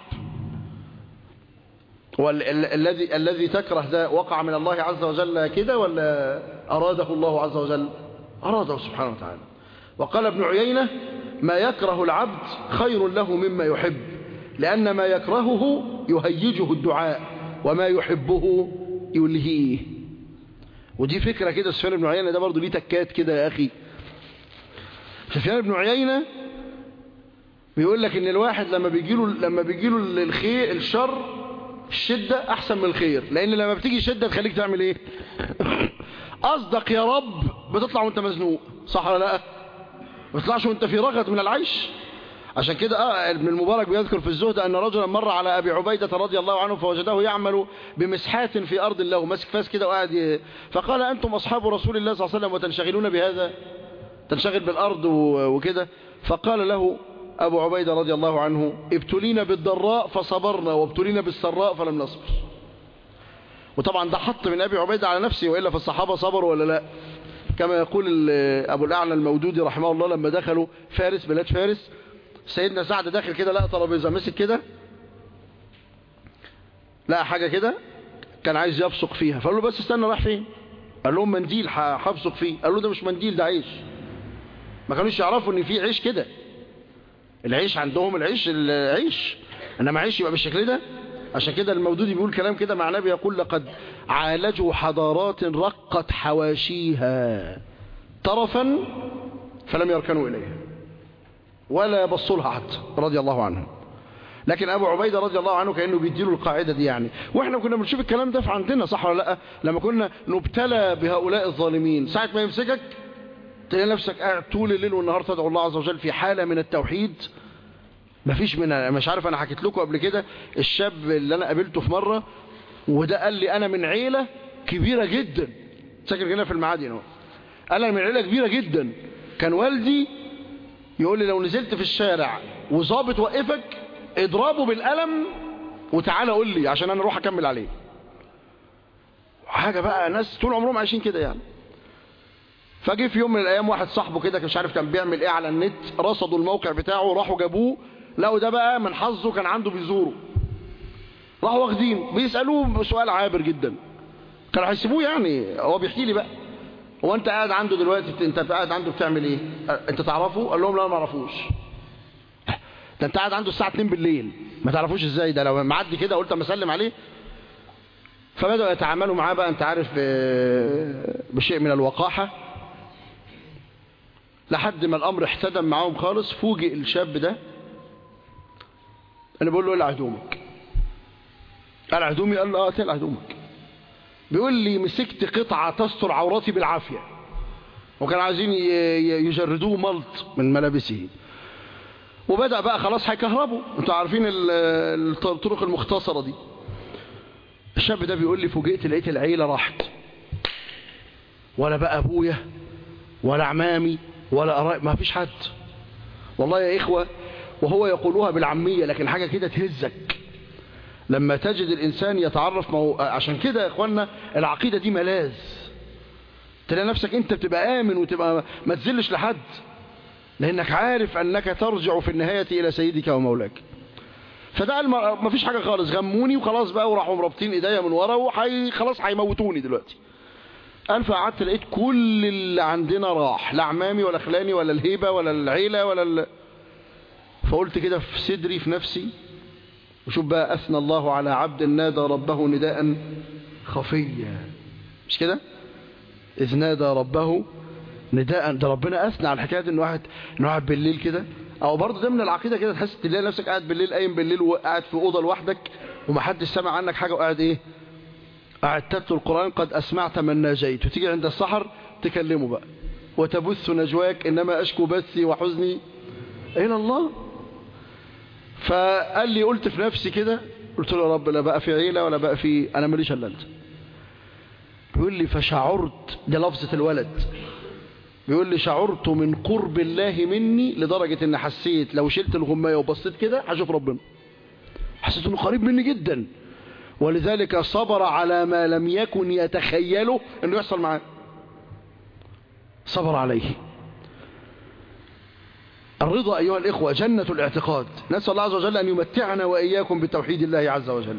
Speaker 1: والذي الذي تكره ده وقع من الله عز وجل كده ولا أراده الله عز وجل أراده سبحانه وتعالى وقال ابن عيينة ما يكره العبد خير له مما يحب لأن ما يكرهه يهيجه الدعاء وما يحبه يلهيه ودي فكرة كده سفيان بن عيينة ده برضه ليه تكات كده يا أخي سفيان بن عيينة بيقول لك ان الواحد لما بيجيله لما بيجيله الخير الشر الشدة احسن من الخير لان لما بتيجي شدة تخليك تعمل ايه اصدق يا رب بتطلع وانت مزنوق صح ولا لا ما تطلعش وانت في رغد من العيش عشان كده اه ابن المبارك بيذكر في الزهد ان رجلا مر على ابي عبيدة رضي الله عنه فوجده يعمل بمسحات في ارض الله ماسك فاس كده وقاعد ي... فقال انتم اصحاب رسول الله صلى الله عليه وسلم وتنشغلون بهذا تنشغل بالارض وكده فقال له ابو عبيدة رضي الله عنه ابتلينا بالضراء فصبرنا وابتلينا بالسراء فلم نصبر وطبعا ده حط من ابي عبيدة على نفسه والا فالصحابة صبروا ولا لا كما يقول ابو الاعلى المودودي رحمه الله لما دخلوا فارس بلاد فارس سيدنا سعد داخل كده لقى ترابيزه مسك كده لقى حاجه كده كان عايز يبصق فيها فقال له بس استنى راح فين قال لهم منديل هبصق فيه قال له ده مش منديل ده عيش ما كانوش يعرفوا ان في عيش كده العيش عندهم العيش العيش انما عيش يبقى بالشكل ده عشان كده المودودي بيقول كلام كده معناه بيقول لقد عالجوا حضارات رقت حواشيها طرفا فلم يركنوا اليها ولا بصوا لها حتى رضي الله عنه لكن ابو عبيده رضي الله عنه كانه بيديله القاعده دي يعني واحنا كنا بنشوف الكلام ده في عندنا صح ولا لا لما كنا نبتلى بهؤلاء الظالمين ساعه ما يمسكك تلاقي نفسك قاعد طول الليل والنهار تدعو الله عز وجل في حاله من التوحيد مفيش منها مش عارف انا حكيت لكم قبل كده الشاب اللي انا قابلته في مره وده قال لي انا من عيله كبيره جدا ساكن هنا في المعادي هنا قال انا من عيله كبيره جدا كان والدي يقول لي لو نزلت في الشارع وظابط وقفك اضربه بالقلم وتعالى قول لي عشان انا اروح اكمل عليه حاجه بقى ناس طول عمرهم عايشين كده يعني فجه في يوم من الايام واحد صاحبه كده مش عارف كان بيعمل ايه على النت رصدوا الموقع بتاعه وراحوا جابوه لقوا ده بقى من حظه كان عنده بيزوره راحوا واخدين بيسالوه سؤال عابر جدا كانوا هيسيبوه يعني هو بيحكي لي بقى هو انت قاعد عنده دلوقتي انت قاعد عنده بتعمل ايه انت تعرفه قال لهم لا ما اعرفوش ده انت قاعد عنده الساعه 2 بالليل ما تعرفوش ازاي ده لو معدي كده قلت اما اسلم عليه فبداوا يتعاملوا معاه بقى انت عارف بشيء من الوقاحه لحد ما الامر احتدم معاهم خالص فوجئ الشاب ده انا بقول له اقلع هدومك قلع هدومي قال له اه تقلع هدومك بيقول لي مسكت قطعة تستر عوراتي بالعافية وكانوا عايزين يجردوه ملط من ملابسه وبدأ بقى خلاص هيكهربوا انتوا عارفين الطرق المختصرة دي الشاب ده بيقول لي فوجئت لقيت العيلة راحت ولا بقى ابويا ولا عمامي ولا قرايب ما فيش حد والله يا إخوة وهو يقولوها بالعامية لكن حاجة كده تهزك لما تجد الإنسان يتعرف مو... عشان كده يا إخوانا العقيدة دي ملاذ تلاقي نفسك أنت بتبقى آمن وتبقى ما تزلش لحد لأنك عارف أنك ترجع في النهاية إلى سيدك ومولاك فده قال ما فيش حاجة خالص غموني وخلاص بقى وراحوا مربطين ايديا من ورا وحي خلاص هيموتوني دلوقتي قال فقعدت لقيت كل اللي عندنا راح لا عمامي ولا خلاني ولا الهيبة ولا العيلة ولا ال... فقلت كده في صدري في نفسي وشوف بقى أثنى الله على عبد نادى ربه نداء خفيا مش كده إذ نادى ربه نداء ده ربنا أثنى على الحكاية إن واحد إن واحد بالليل كده أو برضه ده من العقيدة كده تحس تلاقي نفسك قاعد بالليل قايم بالليل وقاعد في أوضة لوحدك ومحدش سمع عنك حاجة وقاعد إيه قاعد تتلو القرآن قد أسمعت من ناجيت وتيجي عند السحر تكلمه بقى وتبث نجواك إنما أشكو بثي وحزني إلى الله فقال لي قلت في نفسي كده قلت له يا رب لا بقى في عيلة ولا بقى في أنا ماليش إلا أنت بيقول لي فشعرت ده لفظة الولد بيقول لي شعرت من قرب الله مني لدرجة ان حسيت لو شلت الغماية وبصيت كده هشوف ربنا حسيت انه قريب مني جدا ولذلك صبر على ما لم يكن يتخيله انه يحصل معاه صبر عليه الرضا أيها الإخوة جنة الاعتقاد نسأل الله عز وجل أن يمتعنا وإياكم بتوحيد الله عز وجل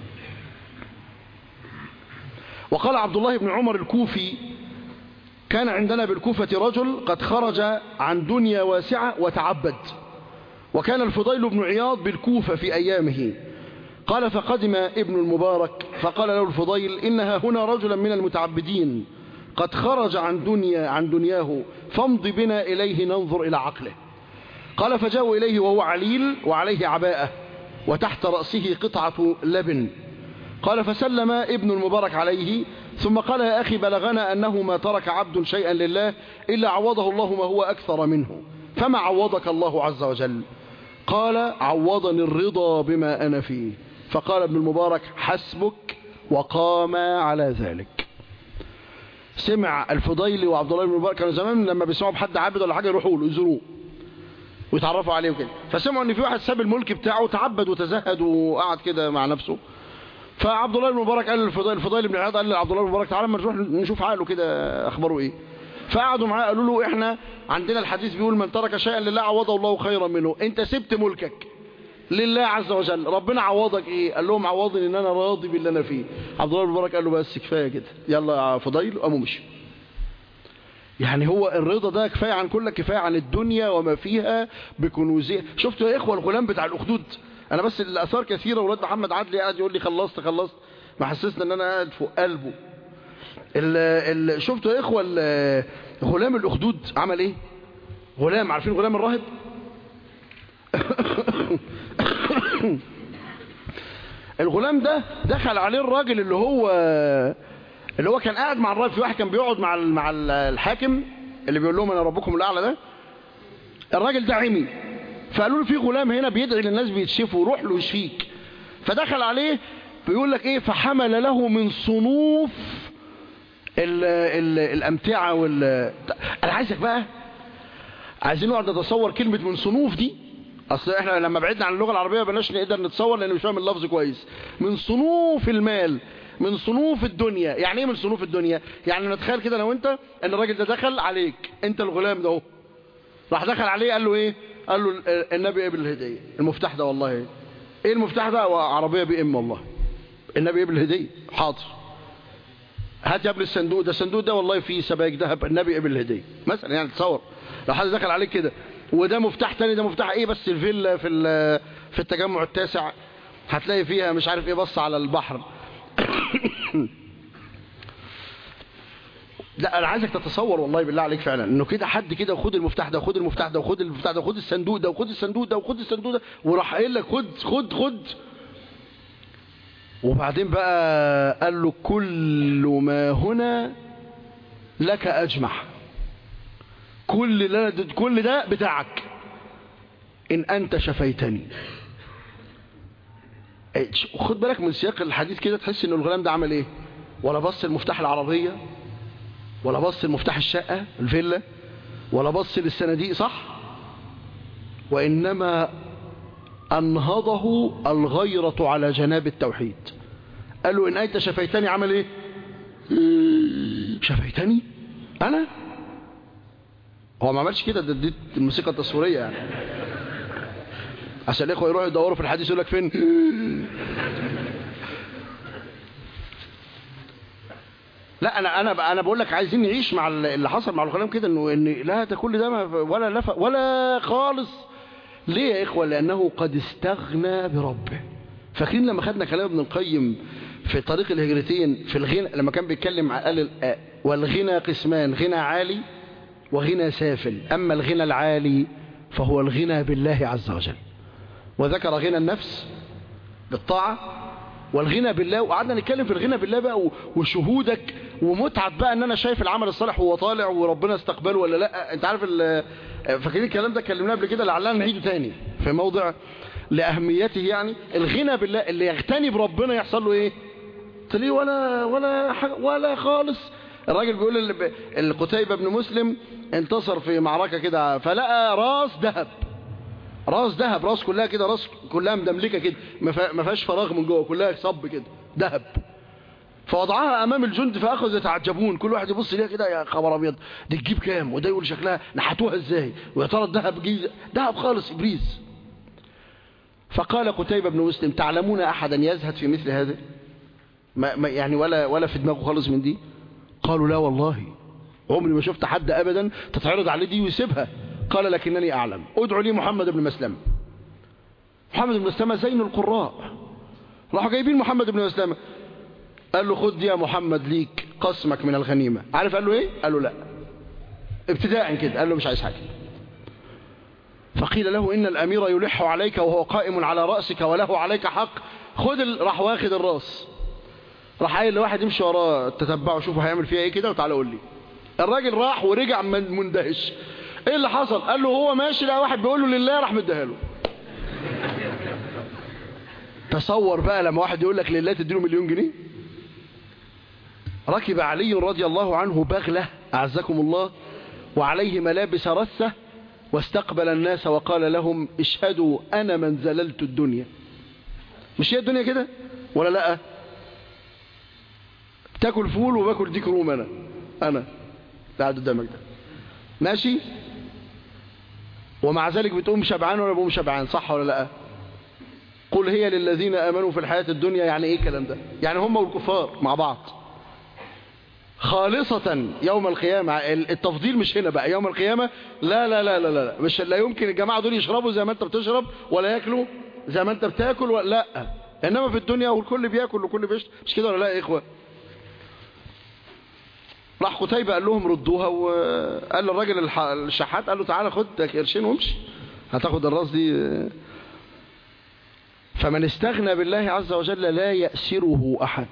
Speaker 1: وقال عبد الله بن عمر الكوفي كان عندنا بالكوفة رجل قد خرج عن دنيا واسعة وتعبد وكان الفضيل بن عياض بالكوفة في أيامه قال فقدم ابن المبارك فقال له الفضيل إنها هنا رجلا من المتعبدين قد خرج عن دنيا عن دنياه فامض بنا إليه ننظر إلى عقله قال فجاءوا إليه وهو عليل وعليه عباءة وتحت رأسه قطعة لبن قال فسلم ابن المبارك عليه ثم قال يا أخي بلغنا أنه ما ترك عبد شيئا لله إلا عوضه الله ما هو أكثر منه فما عوضك الله عز وجل قال عوضني الرضا بما أنا فيه فقال ابن المبارك حسبك وقام على ذلك سمع الفضيل وعبد الله بن المبارك كانوا زمان لما بيسمعوا بحد عابد ولا حاجة يروحوا له يزوروه ويتعرفوا عليه وكده فسمعوا ان في واحد ساب الملك بتاعه تعبد وتزهد وقعد كده مع نفسه فعبد الله بن مبارك قال للفضيل الفضيل بن عياض قال لعبد الله بن مبارك تعالى ما نروح نشوف حاله كده اخباره ايه فقعدوا معاه قالوا له احنا عندنا الحديث بيقول من ترك شيئا لله عوضه الله خيرا منه انت سبت ملكك لله عز وجل ربنا عوضك ايه قال لهم عوضني ان انا راضي باللي انا فيه عبد الله بن مبارك قال له بس كفايه كده يلا يا فضيل قاموا مشي يعني هو الرضا ده كفايه عن كل كفايه عن الدنيا وما فيها بكنوزها شفتوا يا اخوه الغلام بتاع الاخدود انا بس الاثار كثيره ولاد محمد عدلي قاعد يقول لي خلصت خلصت ما حسسنا ان انا قاعد فوق قلبه ال ال شفتوا يا اخوه غلام الاخدود عمل ايه غلام عارفين غلام الراهب الغلام ده دخل عليه الراجل اللي هو اللي هو كان قاعد مع الراجل في واحد كان بيقعد مع مع الحاكم اللي بيقول لهم انا ربكم الاعلى ده الراجل ده عمي فقالوا له في غلام هنا بيدعي للناس بيتشفوا روح له يشفيك فدخل عليه بيقول لك ايه فحمل له من صنوف ال ال الامتعه وال انا عايزك بقى عايزين نقعد نتصور كلمه من صنوف دي اصل احنا لما بعدنا عن اللغه العربيه بلاش نقدر نتصور لان مش فاهم اللفظ كويس من صنوف المال من صنوف الدنيا يعني ايه من صنوف الدنيا يعني نتخيل كده لو انت ان الراجل ده دخل عليك انت الغلام ده اهو راح دخل عليه قال له ايه قال له النبي قبل الهديه المفتاح ده والله ايه ايه المفتاح ده عربيه بي ام والله النبي قبل الهديه حاضر هات يا ابن الصندوق ده الصندوق ده والله فيه سبايك ذهب النبي قبل الهديه مثلا يعني تصور لو حد دخل عليك كده وده مفتاح تاني ده مفتاح ايه بس الفيلا في في التجمع التاسع هتلاقي فيها مش عارف ايه بص على البحر لا انا عايزك تتصور والله بالله عليك فعلا انه كده حد كده خد المفتاح ده وخد المفتاح ده وخد المفتاح ده وخد الصندوق ده وخد الصندوق ده وخد الصندوق ده وراح قايل لك خد خد خد وبعدين بقى قال له كل ما هنا لك اجمع كل اللي انا كل ده بتاعك ان انت شفيتني خد بالك من سياق الحديث كده تحس ان الغلام ده عمل ايه ولا بص المفتاح العربية ولا بص لمفتاح الشقة الفيلا ولا بص للصناديق صح وإنما أنهضه الغيرة على جناب التوحيد قال له إن أنت شفيتني عمل إيه شفيتني أنا هو ما عملش كده ده دي الموسيقى التصويرية يعني عشان الإخوة يروحوا يدوروا في الحديث يقول لك فين لا انا انا انا بقول لك عايزين نعيش مع اللي حصل مع الكلام كده انه ان لا ده كل ده ما ولا لف ولا خالص ليه يا اخوه لانه قد استغنى بربه فاكرين لما خدنا كلام ابن القيم في طريق الهجرتين في الغنى لما كان بيتكلم قال والغنى قسمان غنى عالي وغنى سافل اما الغنى العالي فهو الغنى بالله عز وجل وذكر غنى النفس بالطاعه والغنى بالله وقعدنا نتكلم في الغنى بالله بقى وشهودك ومتعة بقى ان انا شايف العمل الصالح وهو طالع وربنا استقبله ولا لا انت عارف فاكرين الكلام ده كلمناه قبل كده لعلنا نعيده تاني في موضع لاهميته يعني الغنى بالله اللي يغتني بربنا يحصل له ايه تلاقيه ولا ولا ولا خالص الراجل بيقول القتيبة بن مسلم انتصر في معركة كده فلقى راس ذهب راس ذهب راس كلها كده راس كلها مدملكه كده ما فيهاش فراغ من جوه كلها صب كده ذهب فوضعها امام الجند فاخذوا يتعجبون كل واحد يبص ليها كده يا خبر ابيض دي تجيب كام وده يقول شكلها نحتوها ازاي ويا ترى الذهب جيز ذهب خالص ابريز فقال قتيبة بن مسلم تعلمون احدا يزهد في مثل هذا ما ما يعني ولا ولا في دماغه خالص من دي قالوا لا والله عمري ما شفت حد ابدا تتعرض عليه دي ويسيبها قال لكنني أعلم ادعوا لي محمد بن مسلمة محمد بن مسلمة زين القراء راحوا جايبين محمد بن مسلمة قال له خد يا محمد ليك قسمك من الغنيمة عارف قال له ايه قال له لا ابتداء كده قال له مش عايز حاجة فقيل له إن الأمير يلح عليك وهو قائم على رأسك وله عليك حق خد ال... راح واخد الراس راح قايل لواحد يمشي وراه تتبعه شوفوا هيعمل فيها ايه كده وتعالى قول لي الراجل راح ورجع مندهش ايه اللي حصل قال له هو ماشي لقى واحد بيقول له لله راح مديها له تصور بقى لما واحد يقول لك لله تديله مليون جنيه ركب علي رضي الله عنه بغلة أعزكم الله وعليه ملابس رثة واستقبل الناس وقال لهم اشهدوا أنا من زللت الدنيا مش هي الدنيا كده ولا لا تاكل فول وباكل ديك روم أنا أنا قاعد قدامك ده ماشي ومع ذلك بتقوم شبعان ولا بقوم شبعان صح ولا لا قل هي للذين آمنوا في الحياة الدنيا يعني ايه الكلام ده يعني هم والكفار مع بعض خالصة يوم القيامة التفضيل مش هنا بقى يوم القيامة لا لا لا لا لا مش لا يمكن الجماعة دول يشربوا زي ما انت بتشرب ولا ياكلوا زي ما انت بتاكل ولا لا انما في الدنيا والكل بياكل والكل بيشرب مش كده ولا لا يا اخوه راح قتيبة قال لهم ردوها وقال للراجل الشحات قال له تعالى خد قرشين وامشي هتاخد الراس دي فمن استغنى بالله عز وجل لا يأسره أحد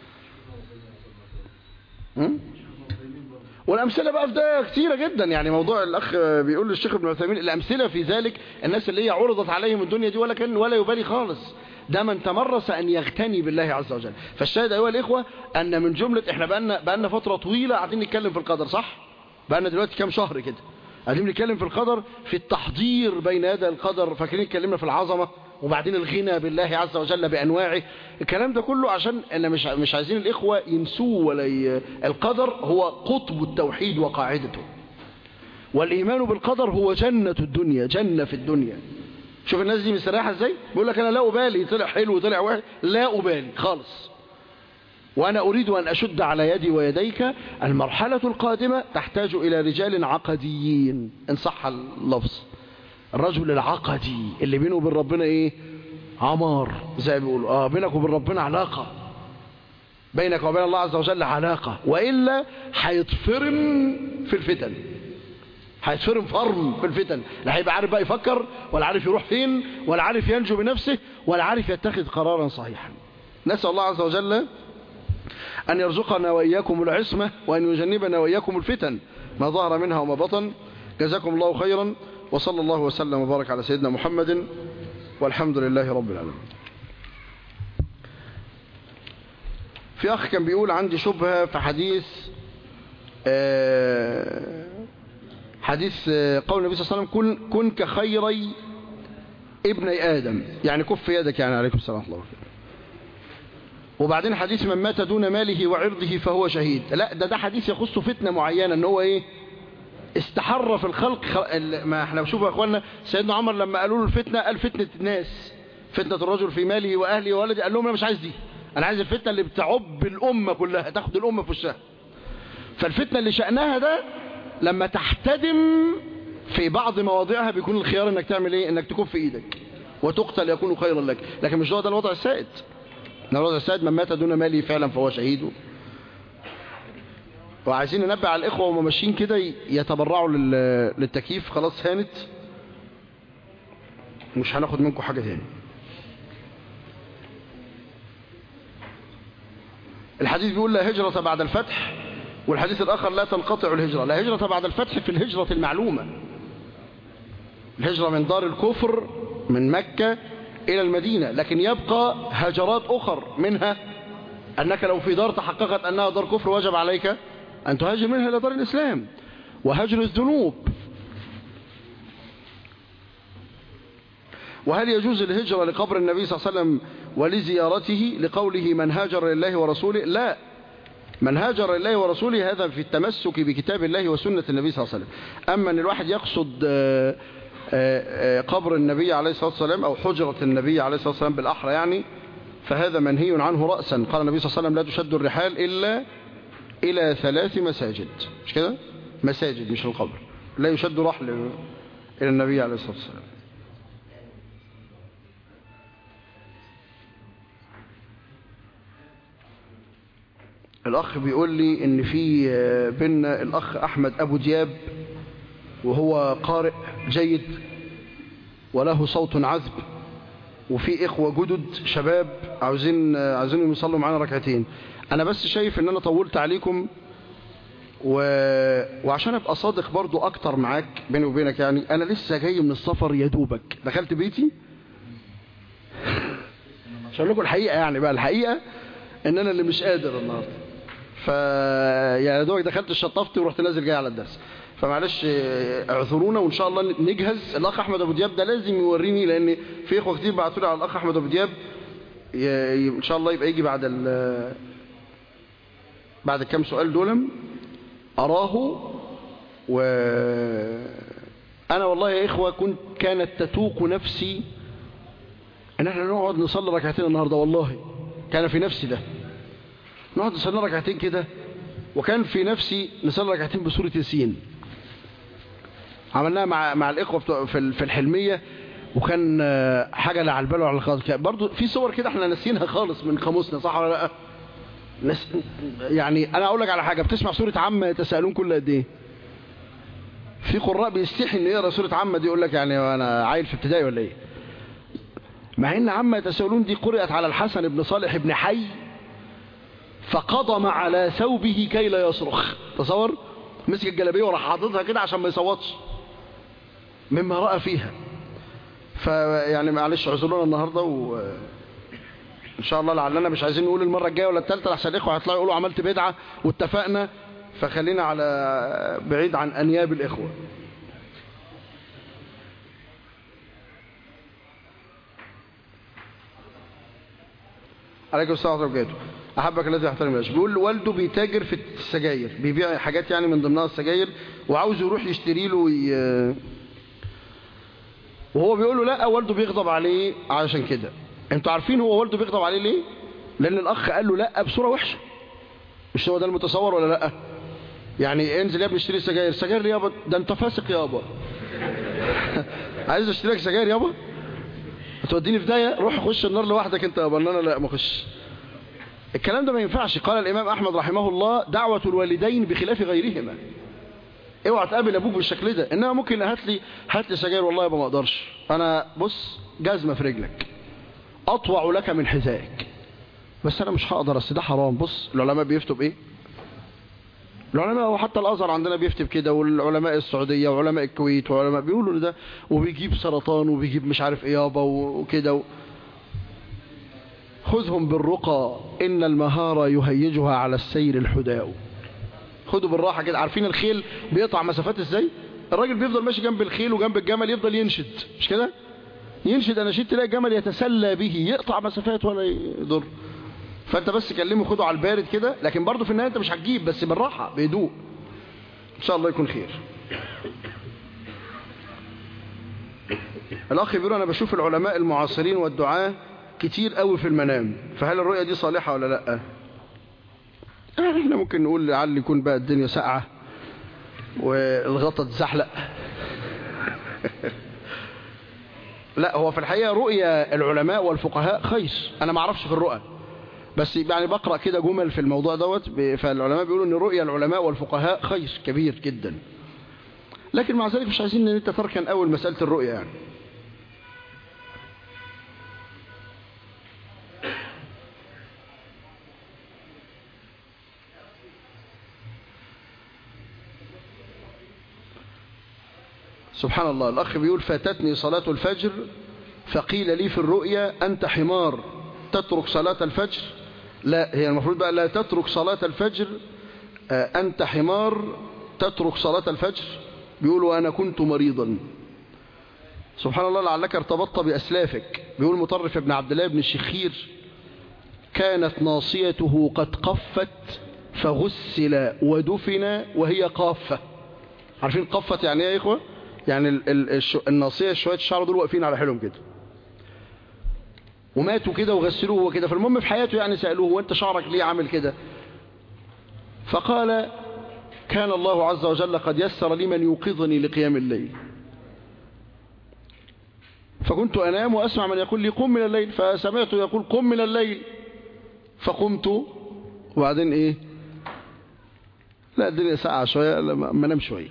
Speaker 1: والأمثلة بقى في ده كثيرة جدا يعني موضوع الأخ بيقول للشيخ ابن عثيمين الأمثلة في ذلك الناس اللي هي عرضت عليهم الدنيا دي ولا كان ولا يبالي خالص ده من تمرس أن يغتني بالله عز وجل فالشاهد أيها الإخوة أن من جملة إحنا بقالنا, بقالنا فترة طويلة قاعدين نتكلم في القدر صح بقالنا دلوقتي كام شهر كده قاعدين نتكلم في القدر في التحضير بين يدي القدر فاكرين اتكلمنا في العظمة وبعدين الغنى بالله عز وجل بأنواعه الكلام ده كله عشان أنا مش مش عايزين الإخوة ينسوه ولا ي... القدر هو قطب التوحيد وقاعدته والإيمان بالقدر هو جنة الدنيا جنة في الدنيا شوف الناس دي مستريحه ازاي بيقول لك انا لا ابالي طلع حلو وطلع وحش لا ابالي خالص وانا اريد ان اشد على يدي ويديك المرحله القادمه تحتاج الى رجال عقديين ان صح اللفظ الرجل العقدي اللي بينه وبين ربنا ايه عمار زي ما بيقولوا اه بينك وبين ربنا علاقه بينك وبين الله عز وجل علاقه والا هيتفرم في الفتن هيتفرم فرم في الفتن لا هيبقى عارف بقى يفكر ولا عارف يروح فين ولا عارف ينجو بنفسه ولا عارف يتخذ قرارا صحيحا نسأل الله عز وجل أن يرزقنا وإياكم العصمة وأن يجنبنا وإياكم الفتن ما ظهر منها وما بطن جزاكم الله خيرا وصلى الله وسلم وبارك على سيدنا محمد والحمد لله رب العالمين في أخ كان بيقول عندي شبهة في حديث آه، حديث آه، قول النبي صلى الله عليه وسلم كن, كن كخيري ابني آدم يعني كف يدك يعني عليكم السلام ورحمة الله وبركاته وبعدين حديث من مات دون ماله وعرضه فهو شهيد لا ده ده حديث يخص فتنة معينة ان هو ايه استحر في الخلق خ... ال- ما احنا بنشوف يا اخوانا سيدنا عمر لما قالوا له الفتنة قال فتنة الناس فتنة الرجل في ماله واهله وولده قال لهم انا مش عايز دي انا عايز الفتنة اللي بتعب الامة كلها تاخد الامة في وشها فالفتنة اللي شأنها ده لما تحتدم في بعض مواضعها بيكون الخيار انك تعمل ايه انك تكف ايدك وتقتل يكون خيرا لك لكن مش هو ده الوضع السائد إن الوضع السائد من مات دون ماله فعلا فهو شهيد وعايزين ننبه على الاخوه وهم ماشيين كده يتبرعوا لل- للتكييف خلاص هانت مش هناخد منكم حاجه تاني الحديث بيقول لا هجرة بعد الفتح والحديث الآخر لا تنقطع الهجرة لا هجرة بعد الفتح في الهجرة المعلومة الهجرة من دار الكفر من مكة إلى المدينة لكن يبقى هجرات أخر منها أنك لو في دار تحققت أنها دار كفر وجب عليك أن تهاجر منها إلى دار الإسلام وهجر الذنوب وهل يجوز الهجرة لقبر النبي صلى الله عليه وسلم ولزيارته لقوله من هاجر لله ورسوله لا من هاجر لله ورسوله هذا في التمسك بكتاب الله وسنة النبي صلى الله عليه وسلم أما أن الواحد يقصد آه، آه، آه، قبر النبي عليه الصلاة والسلام أو حجرة النبي عليه الصلاة والسلام بالأحرى يعني فهذا منهي عنه رأسا قال النبي صلى الله عليه وسلم لا تشد الرحال إلا إلى ثلاث مساجد مش كده مساجد مش القبر لا يشد رحل إلى النبي عليه الصلاة والسلام الأخ بيقول لي إن في آه، بينا الأخ أحمد أبو دياب وهو قارئ جيد وله صوت عذب وفي إخوة جدد شباب عاوزين آه، عاوزين يصلوا معانا ركعتين أنا بس شايف إن أنا طولت عليكم و... وعشان أبقى صادق برضو أكتر معاك بيني وبينك يعني أنا لسه جاي من السفر يا دوبك دخلت بيتي مش هقول لكم الحقيقة يعني بقى الحقيقة ان انا اللي مش قادر النهارده ف يعني دوك دخلت الشطفتي ورحت نازل جاي على الدرس فمعلش آه، اعذرونا وان شاء الله نجهز الاخ احمد ابو دياب ده لازم يوريني لان في اخوه كتير بعتوا لي على الاخ احمد ابو دياب ي... ي- ان شاء الله يبقى يجي بعد ال... بعد الكام سؤال دول اراه و انا والله يا اخوه كنت كانت تتوق نفسي ان احنا نقعد نصلي ركعتين النهارده والله كان في نفسي ده نقعد نصلي ركعتين كده وكان في نفسي نصلي ركعتين بسوره ياسين عملناها مع مع الاخوه بتوع في ال- في الحلميه وكان آه، حاجه لا على البال ولا على الخاطر كان برضه في صور كده احنا ناسيينها خالص من قاموسنا صح ولا لا ناس يعني انا اقول لك على حاجه بتسمع سوره عامه يتساءلون كل قد ايه في قراء بيستحي انه يقرا سوره عامه دي يقول لك يعني انا عيل في ابتدائي ولا ايه مع ان عما يتساءلون دي قرأت على الحسن بن صالح بن حي فقضم على ثوبه كي لا يصرخ تصور مسك الجلابيه وراح حاططها كده عشان ما يصوتش مما رأى فيها فيعني معلش اعذرونا النهارده و ان شاء الله لعلنا مش عايزين نقول المره الجايه ولا الثالثه لحسن الاخوه هيطلعوا يقولوا عملت بدعه واتفقنا فخلينا على بعيد عن انياب الاخوه عليكم السلام ورحمه الله وبركاته احبك الذي يحترم الناس بيقول والده بيتاجر في السجاير بيبيع حاجات يعني من ضمنها السجاير وعاوز يروح يشتري له وي... وهو بيقول له لا والده بيغضب عليه علشان كده انتوا عارفين هو والده بيغضب عليه ليه لان الاخ قال له لا بصوره وحشه مش هو ده المتصور ولا لا يعني انزل يا ابني اشتري سجاير سجاير ليه يابا ده انت فاسق يابا عايز اشتري لك سجاير يابا هتوديني في داهيه روح خش النار لوحدك انت يابا انا لا ما اخش الكلام ده ما ينفعش قال الامام احمد رحمه الله دعوه الوالدين بخلاف غيرهما اوعى تقابل ابوك بالشكل ده انما ممكن هات لي هات لي سجاير والله يابا ما اقدرش انا بص جزمه في رجلك اطوع لك من حذائك بس انا مش هقدر اصل ده حرام بص العلماء بيفتوا بايه العلماء وحتى الازهر عندنا بيفتي بكده والعلماء السعوديه وعلماء الكويت وعلماء بيقولوا ان ده وبيجيب سرطان وبيجيب مش عارف ايه يابا وكده و... خذهم بالرقى ان المهاره يهيجها على السير الحداء خدوا بالراحة كده عارفين الخيل بيقطع مسافات ازاي الراجل بيفضل ماشي جنب الخيل وجنب الجمل يفضل ينشد مش كده ينشد اناشيد تلاقي الجمل يتسلى به يقطع مسافات ولا يضر فانت بس كلمه خده على البارد كده لكن برضه في النهايه انت مش هتجيب بس بالراحه بهدوء ان شاء الله يكون خير الاخ بيقول انا بشوف العلماء المعاصرين والدعاة كتير قوي في المنام فهل الرؤية دي صالحة ولا لا يعني احنا ممكن نقول لعل يكون بقى الدنيا ساقعة والغطا اتزحلق لا هو في الحقيقة رؤية العلماء والفقهاء خير انا ما اعرفش في الرؤى بس يعني بقرأ كده جمل في الموضوع دوت فالعلماء بيقولوا ان رؤية العلماء والفقهاء خير كبير جدا لكن مع ذلك مش عايزين ان انت تركن اول مسألة الرؤية يعني سبحان الله الأخ بيقول فاتتني صلاة الفجر فقيل لي في الرؤيا أنت حمار تترك صلاة الفجر لا هي المفروض بقى لا تترك صلاة الفجر أنت حمار تترك صلاة الفجر بيقول وأنا كنت مريضا سبحان الله لعلك ارتبطت بأسلافك بيقول مطرف ابن عبد الله بن الشخير كانت ناصيته قد قفت فغسل ودفن وهي قافة عارفين قفت يعني ايه يا اخوه يعني ال ال الناصيه شويه الشعر دول واقفين على حيلهم كده وماتوا كده وغسلوه وكده فالمهم في حياته يعني سالوه وانت شعرك ليه عامل كده فقال كان الله عز وجل قد يسر لي من يوقظني لقيام الليل فكنت انام واسمع من يقول لي قم من الليل فسمعته يقول قم من الليل فقمت وبعدين ايه لا الدنيا ساعة شوية ما نام شوية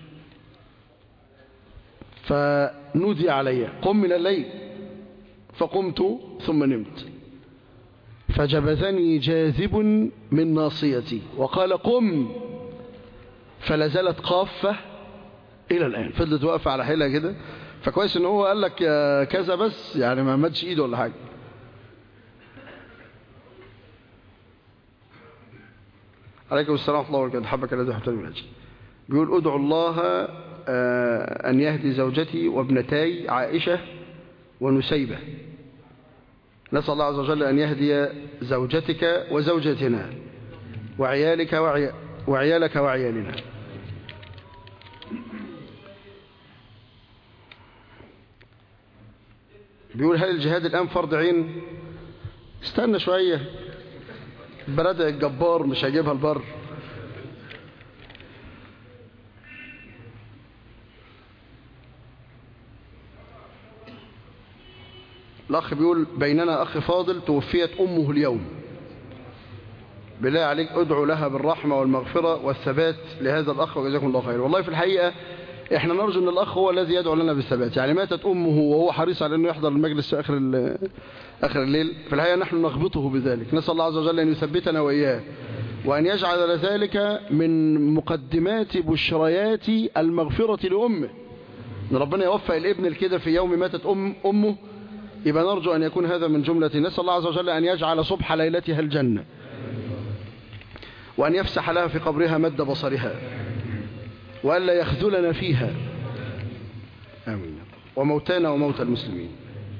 Speaker 1: فنودي علي قم من الليل فقمت ثم نمت فجبثني جاذب من ناصيتي وقال قم فلازلت قافة إلى الآن فضلت واقفة على حيلها كده فكويس ان هو قال لك كذا بس يعني ما مدش ايده ولا حاجة عليكم السلام ورحمة الله وبركاته حبك الذي حبتني من أجل بيقول ادعو الله أن يهدي زوجتي وابنتي عائشة ونسيبة نسأل الله عز وجل أن يهدي زوجتك وزوجتنا وعيالك وعي... وعيالك وعيالنا بيقول هل الجهاد الآن فرض عين استنى شوية برادع الجبار مش هيجيبها البر الأخ بيقول بيننا أخ فاضل توفيت أمه اليوم بالله عليك ادعو لها بالرحمة والمغفرة والثبات لهذا الأخ وجزاكم الله خير والله في الحقيقة احنا نرجو ان الأخ هو الذي يدعو لنا بالثبات يعني ماتت أمه وهو حريص على أنه يحضر المجلس في آخر, آخر الليل في الحقيقة نحن نغبطه بذلك نسأل الله عز وجل أن يثبتنا وإياه وأن يجعل ذلك من مقدمات بشريات المغفرة لأمه ان ربنا يوفق الابن الكده في يوم ماتت أم أمه يبقى نرجو أن يكون هذا من جملة نسأل الله عز وجل أن يجعل صبح ليلتها الجنة وأن يفسح لها في قبرها مد بصرها وألا يخذلنا فيها آمين وموتانا وموتى المسلمين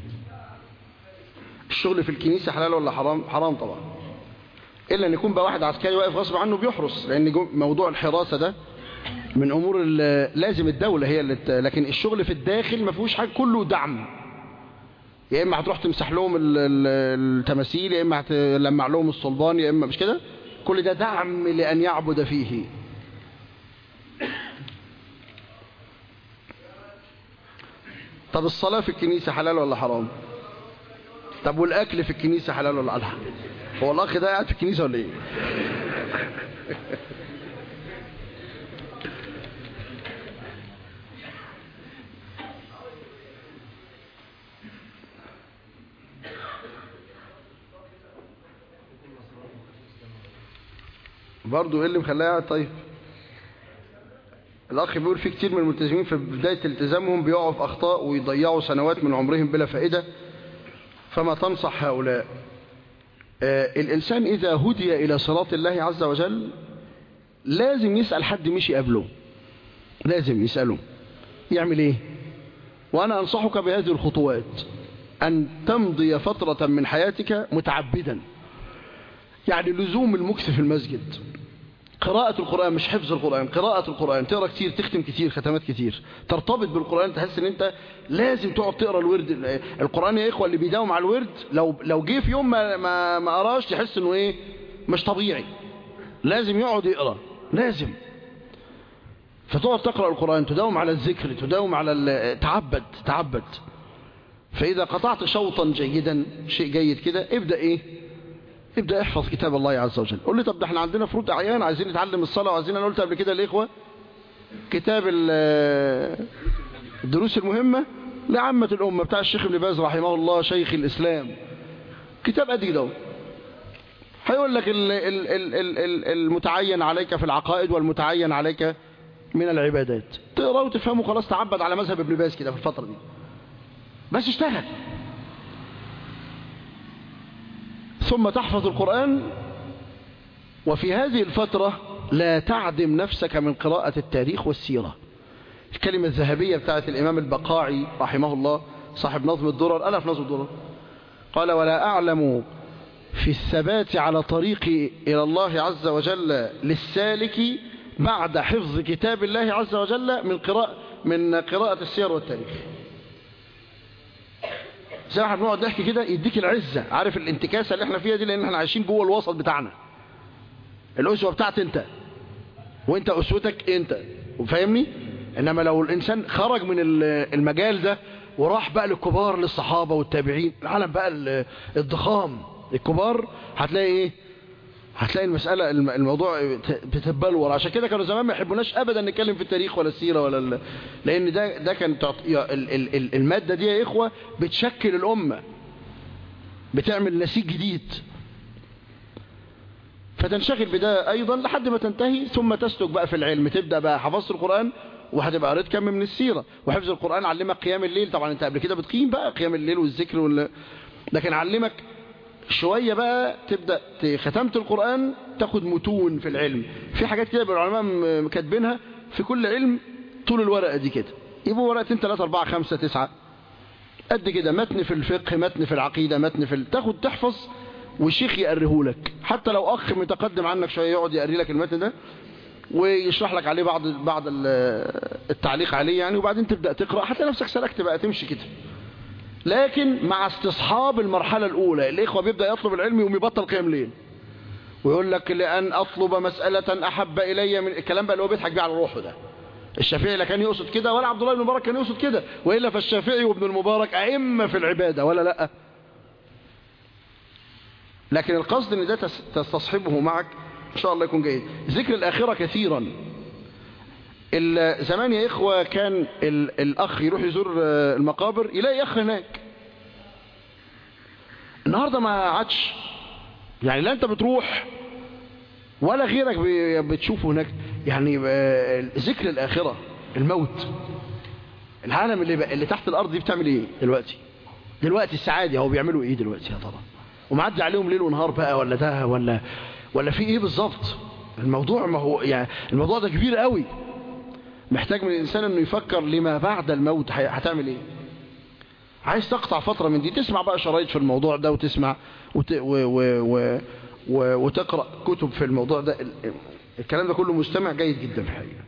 Speaker 1: الشغل في الكنيسة حلال ولا حرام حرام طبعا إلا أن يكون بقى واحد عسكري واقف غصب عنه بيحرس لأن موضوع الحراسة ده من أمور لازم الدولة هي اللي لكن الشغل في الداخل ما فيهوش حاجة كله دعم يا إما هتروح تمسح لهم التماثيل يا إما هتلمع لهم الصلبان يا إما مش كده كل ده دعم لأن يعبد فيه طب الصلاة في الكنيسة حلال ولا حرام طب والأكل في الكنيسة حلال ولا حرام هو الأخ ده قاعد في الكنيسة ولا إيه برضه ايه اللي مخليها قاعد طيب الاخ بيقول في كتير من الملتزمين في بداية التزامهم بيقعوا في اخطاء ويضيعوا سنوات من عمرهم بلا فائدة فما تنصح هؤلاء آه الانسان اذا هدي الى صلاة الله عز وجل لازم يسأل حد مشي قبله لازم يسأله يعمل ايه وانا انصحك بهذه الخطوات ان تمضي فترة من حياتك متعبدا يعني لزوم المكث في المسجد قراءة القرآن مش حفظ القرآن قراءة القرآن تقرأ كتير تختم كتير ختمات كتير ترتبط بالقرآن تحس ان انت لازم تقعد تقرأ الورد القرآن يا اخوة اللي بيداوم على الورد لو لو جه في يوم ما ما, ما قراش تحس انه ايه مش طبيعي لازم يقعد يقرأ لازم فتقعد تقرأ القرآن تداوم على الذكر تداوم على تعبد تعبد فإذا قطعت شوطا جيدا شيء جيد كده ابدأ ايه ابدأ احفظ كتاب الله عز وجل قول لي طب ده احنا عندنا فروض اعيان عايزين نتعلم الصلاة وعايزين انا قلت قبل كده الاخوة كتاب الدروس المهمة لعامة الأمة بتاع الشيخ ابن باز رحمه الله شيخ الإسلام كتاب قد كده هيقول لك ال ال ال ال المتعين عليك في العقائد والمتعين عليك من العبادات تقرأ وتفهمه خلاص تعبد على مذهب ابن باز كده في الفترة دي بس اشتغل ثم تحفظ القرآن وفي هذه الفترة لا تعدم نفسك من قراءة التاريخ والسيرة الكلمة الذهبية بتاعت الإمام البقاعي رحمه الله صاحب نظم الدرر ألف نظم الدرر قال ولا أعلم في الثبات على طريق إلى الله عز وجل للسالك بعد حفظ كتاب الله عز وجل من قراءة من قراءة السير والتاريخ زي ما احنا بنقعد نحكي كده يديك العزة عارف الانتكاسة اللي احنا فيها دي لان احنا عايشين جوه الوسط بتاعنا الأسوة بتاعت انت وانت أسوتك انت فاهمني انما لو الانسان خرج من المجال ده وراح بقى للكبار للصحابة والتابعين العالم بقى الضخام الكبار هتلاقي ايه هتلاقي المسألة الموضوع بتبلور عشان كده كانوا زمان ما يحبوناش ابدا نتكلم في التاريخ ولا السيرة ولا ال... لان ده ده كان تعط... المادة دي يا اخوة بتشكل الامة بتعمل نسيج جديد فتنشغل بده ايضا لحد ما تنتهي ثم تسلك بقى في العلم تبدأ بقى حفظت القرآن وهتبقى قريت كم من السيرة وحفظ القرآن علمك قيام الليل طبعا انت قبل كده بتقيم بقى قيام الليل والذكر وال... لكن علمك شوية بقى تبدأ ختمت القرآن تاخد متون في العلم في حاجات كده العلماء كاتبينها في كل علم طول الورقة دي كده يبقوا ورقتين 3 4 5 9 قد كده متن في الفقه متن في العقيدة متن في ال... تاخد تحفظ والشيخ يقريهولك حتى لو أخ متقدم عنك شوية يقعد يقري لك المتن ده ويشرح لك عليه بعض بعض التعليق عليه يعني وبعدين تبدأ تقرأ حتى نفسك سلكت بقى تمشي كده لكن مع استصحاب المرحلة الأولى الإخوة بيبدأ يطلب العلم يوم يبطل قيام ليل ويقول لك لأن أطلب مسألة أحب إلي من الكلام بقى اللي هو بيضحك بيه على روحه ده الشافعي لا كان يقصد كده ولا عبد الله بن المبارك كان يقصد كده وإلا فالشافعي وابن المبارك أئمة في العبادة ولا لا لكن القصد ان ده تستصحبه معك ان شاء الله يكون جيد ذكر الآخرة كثيرا زمان يا إخوة كان الأخ يروح يزور المقابر يلاقي أخ هناك النهاردة ما عادش يعني لا أنت بتروح ولا غيرك بتشوفه هناك يعني ذكر الآخرة الموت العالم اللي, اللي تحت الأرض دي بتعمل إيه دلوقتي دلوقتي السعادة هو بيعملوا إيه دلوقتي يا ترى ومعدي عليهم ليل ونهار بقى ولا ده ولا ولا في إيه بالظبط الموضوع ما هو يعني الموضوع ده كبير قوي محتاج من الإنسان أنه يفكر لما بعد الموت هتعمل إيه عايز تقطع فترة من دي تسمع بقى شرايط في الموضوع ده وتسمع وت... و... و... و... و... وتقرأ كتب في الموضوع ده الكلام ده كله مستمع جيد جدا في الحقيقة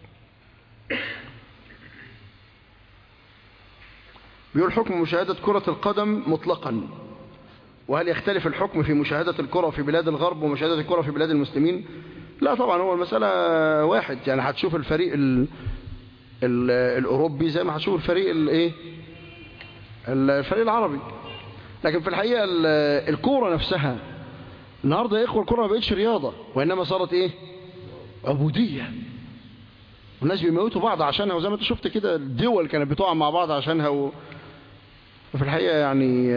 Speaker 1: بيقول حكم مشاهدة كرة القدم مطلقا وهل يختلف الحكم في مشاهدة الكرة في بلاد الغرب ومشاهدة الكرة في بلاد المسلمين لا طبعا هو المسألة واحد يعني هتشوف الفريق ال ال الأوروبي زي ما هتشوف الفريق الايه الفريق العربي لكن في الحقيقة الكورة نفسها النهاردة يا إخوة الكورة ما بقتش رياضة وإنما صارت إيه عبودية والناس بيموتوا بعض عشانها وزي ما انت شفت كده الدول كانت بتقع مع بعض عشانها و... وفي الحقيقة يعني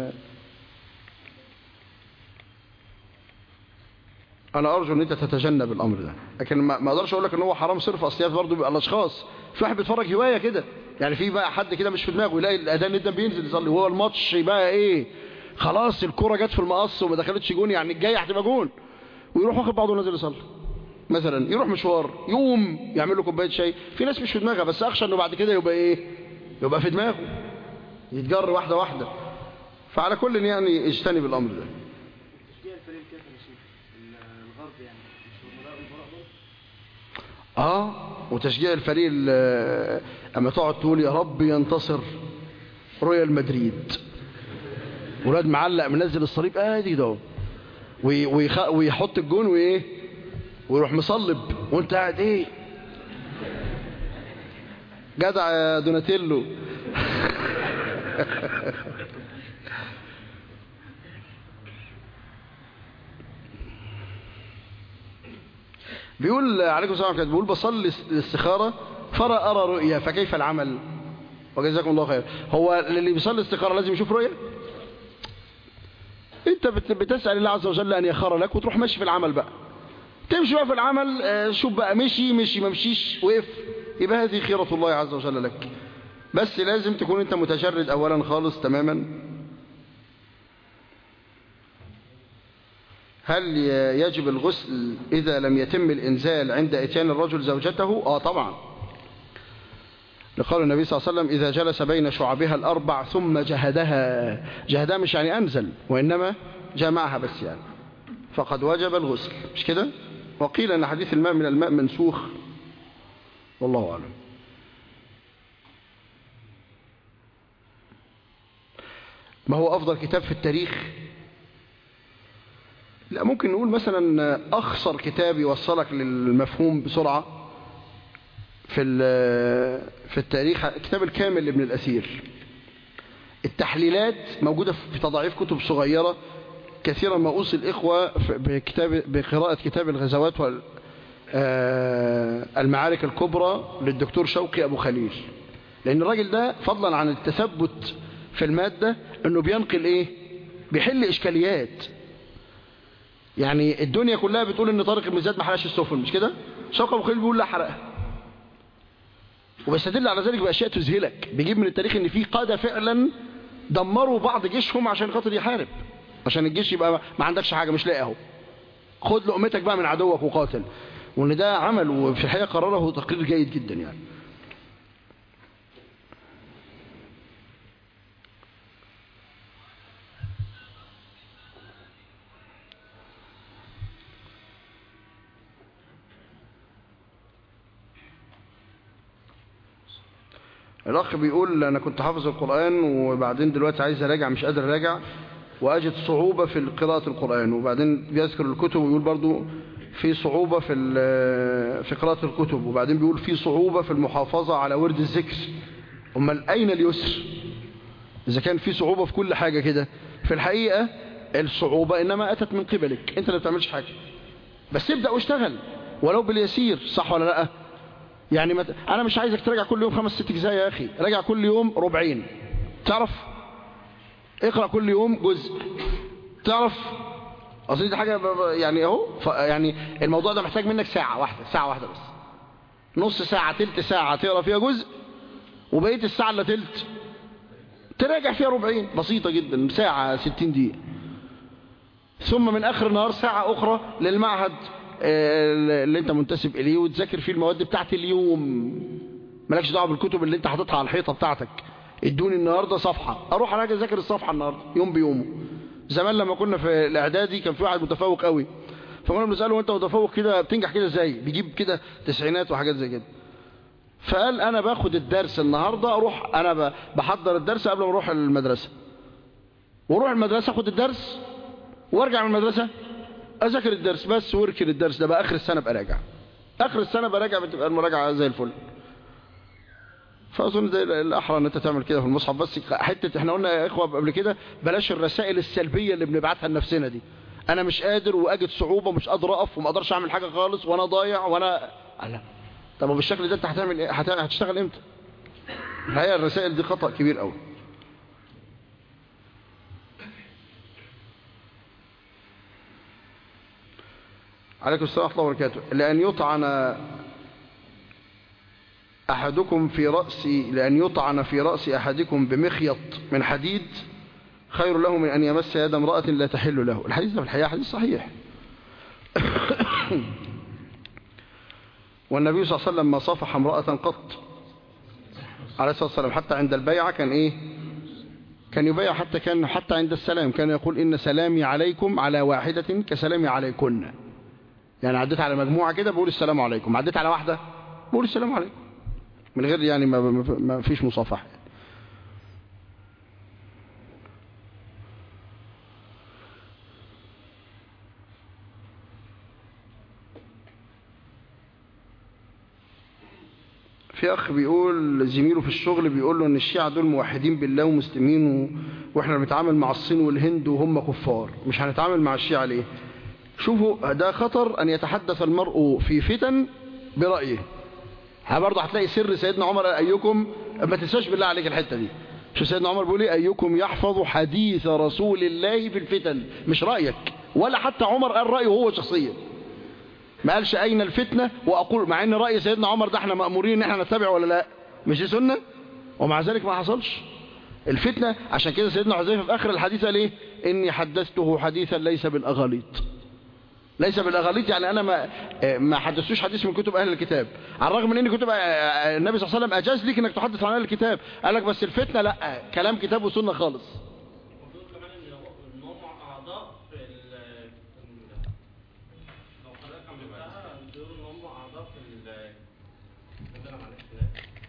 Speaker 1: انا ارجو ان انت تتجنب الامر ده لكن ما اقدرش اقول لك ان هو حرام صرف اصليات برضه بيبقى الاشخاص في واحد بيتفرج هوايه كده يعني في بقى حد كده مش في دماغه يلاقي الاذان جدا بينزل يصلي وهو الماتش بقى ايه خلاص الكرة جت في المقص وما دخلتش جون يعني الجاي هتبقى جون ويروح واخد بعضه ونازل يصلي مثلا يروح مشوار يقوم يعمل له كوبايه شاي في ناس مش في دماغها بس اخشى انه بعد كده يبقى ايه يبقى في دماغه يتجر واحده واحده فعلى كل يعني اجتنب الامر ده
Speaker 2: تشجيع الفريق كيف يا شيخ الغرب يعني مش الامراء والبراء برضه
Speaker 1: اه وتشجيع الفريق ال- اما تقعد تقول يا رب ينتصر رويال مدريد ولاد معلق منزل الصليب ادي ده وي- ويخ- ويحط الجون وايه ويروح مصلب وانت قاعد ايه جدع يا دوناتيلو بيقول عليكم السلام عليكم بيقول بصلي الاستخارة فرى أرى رؤيا فكيف العمل وجزاكم الله خير هو اللي بيصلي استخارة لازم يشوف رؤيا انت بت- بتسأل الله عز وجل أن يخار لك وتروح ماشي في العمل بقى تمشي بقى في العمل آه، شوف بقى مشي مشي ما مشيش وقف يبقى هذه خيرة الله عز وجل لك بس لازم تكون انت متجرد اولا خالص تماما هل ي- يجب الغسل إذا لم يتم الإنزال عند إتيان الرجل زوجته آه طبعا لقال النبي صلى الله عليه وسلم إذا جلس بين شعبها الأربع ثم جهدها جهدها مش يعني أنزل وإنما جمعها بس يعني فقد وجب الغسل مش كده وقيل أن حديث الماء من الماء منسوخ والله أعلم ما هو أفضل كتاب في التاريخ لا ممكن نقول مثلا أخصر كتاب يوصلك للمفهوم بسرعة في ال- في التاريخ كتاب الكامل لابن الأثير التحليلات موجودة في تضعيف كتب صغيرة كثيرا ما أوصي الإخوة في- بكتاب بقراءة كتاب الغزوات وال آه، المعارك الكبرى للدكتور شوقي أبو خليل لأن الراجل ده فضلا عن التثبت في المادة أنه بينقل إيه بيحل إشكاليات يعني الدنيا كلها بتقول ان طارق بن زياد ما حرقش السفن مش كده شوقي ابو خليل بيقول لا حرقها وبيستدل على ذلك باشياء تذهلك بيجيب من التاريخ ان في قاده فعلا دمروا بعض جيشهم عشان خاطر يحارب عشان الجيش يبقى ما عندكش حاجه مش لاقي اهو خد لقمتك بقى من عدوك وقاتل وان ده عمل وفي الحقيقه قرره تقرير جيد جدا يعني الأخ بيقول أنا كنت حافظ القرآن وبعدين دلوقتي عايز أراجع مش قادر أراجع وأجد صعوبة في قراءة القرآن وبعدين بيذكر الكتب ويقول برضو في صعوبة في ال- في قراءة الكتب وبعدين بيقول في صعوبة في المحافظة على ورد الذكر أمال أين اليسر إذا كان في صعوبة في كل حاجة كده في الحقيقة الصعوبة إنما أتت من قبلك أنت اللي بتعملش حاجة بس ابدأ واشتغل ولو باليسير صح ولا لأ يعني مت... انا مش عايزك تراجع كل يوم خمس ست اجزاء يا اخي راجع كل يوم ربعين تعرف اقرا كل يوم جزء تعرف اصل دي حاجه ب- ب- يعني اهو ف... يعني الموضوع ده محتاج منك ساعه واحده ساعه واحده بس نص ساعه تلت ساعه تقرا فيها جزء وبقيه الساعه الا تلت تراجع فيها ربعين بسيطه جدا ساعه 60 دقيقه ثم من اخر النهار ساعه اخرى للمعهد آه، اللي انت منتسب اليه وتذاكر فيه المواد بتاعت اليوم مالكش دعوه بالكتب اللي انت حاططها على الحيطه بتاعتك ادوني النهارده صفحه اروح انا اجي اذاكر الصفحه النهارده يوم بيومه زمان لما كنا في الاعدادي كان في واحد متفوق قوي فكنا بنساله انت متفوق كده بتنجح كده ازاي بيجيب كده تسعينات وحاجات زي كده فقال انا باخد الدرس النهارده اروح انا ب- بحضر الدرس قبل ما اروح المدرسه واروح المدرسه اخد الدرس وارجع من المدرسه اذاكر الدرس بس واركن الدرس ده بقى اخر السنه ابقى راجع اخر السنه براجع بتبقى المراجعه زي الفل فاظن ده الاحرى ان انت تعمل كده في المصحف بس حته احنا قلنا يا اخوه قبل كده بلاش الرسائل السلبيه اللي بنبعتها لنفسنا دي انا مش قادر واجد صعوبه ومش قادر اقف وما اقدرش اعمل حاجه خالص وانا ضايع وانا لا طب وبالشكل ده انت هتعمل ايه هت- هتشتغل امتى الحقيقه الرسائل دي خطا كبير قوي عليكم السلام ورحمة الله وبركاته لأن يطعن أحدكم في رأس لأن يطعن في رأس أحدكم بمخيط من حديد خير له من أن يمس يد امرأة لا تحل له الحديث ده في الحقيقة حديث صحيح والنبي صلى الله عليه وسلم ما صافح امرأة قط عليه الصلاة والسلام حتى عند البيعة كان ايه كان يبيع حتى كان حتى عند السلام كان يقول إن سلامي عليكم على واحدة كسلامي عليكن يعني عديت على مجموعة كده بقول السلام عليكم عديت على واحدة بقول السلام عليكم من غير يعني ما, ما- ما فيش مصافحة في اخ بيقول زميله في الشغل بيقول له ان الشيعة دول موحدين بالله ومسلمين و... واحنا بنتعامل مع الصين والهند وهم كفار مش هنتعامل مع الشيعة ليه شوفوا ده خطر ان يتحدث المرء في فتن برأيه ها برضه هتلاقي سر سيدنا عمر قال ايكم ما تنساش بالله عليك الحتة دي شو سيدنا عمر بيقول ايه ايكم يحفظ حديث رسول الله في الفتن مش رأيك ولا حتى عمر قال رأيه هو شخصيا ما قالش اين الفتنة واقول مع ان رأي سيدنا عمر ده احنا مأمورين ان احنا نتبع ولا لا مش دي سنة ومع ذلك ما حصلش الفتنة عشان كده سيدنا حذيفة في اخر الحديث قال ايه اني حدثته حديثا ليس بالاغاليط ليس بالاغاليط يعني انا ما ما حدثتوش حديث من كتب اهل الكتاب على الرغم من ان كتب النبي صلى الله عليه وسلم اجاز ليك انك تحدث عن اهل الكتاب قال لك بس الفتنة لا كلام كتاب وسنة خالص
Speaker 3: المفروض كمان ان هو- ان هم اعضاء في ال لو حضرتك عملتها دول ان هم اعضاء في ال عندنا معلش لا.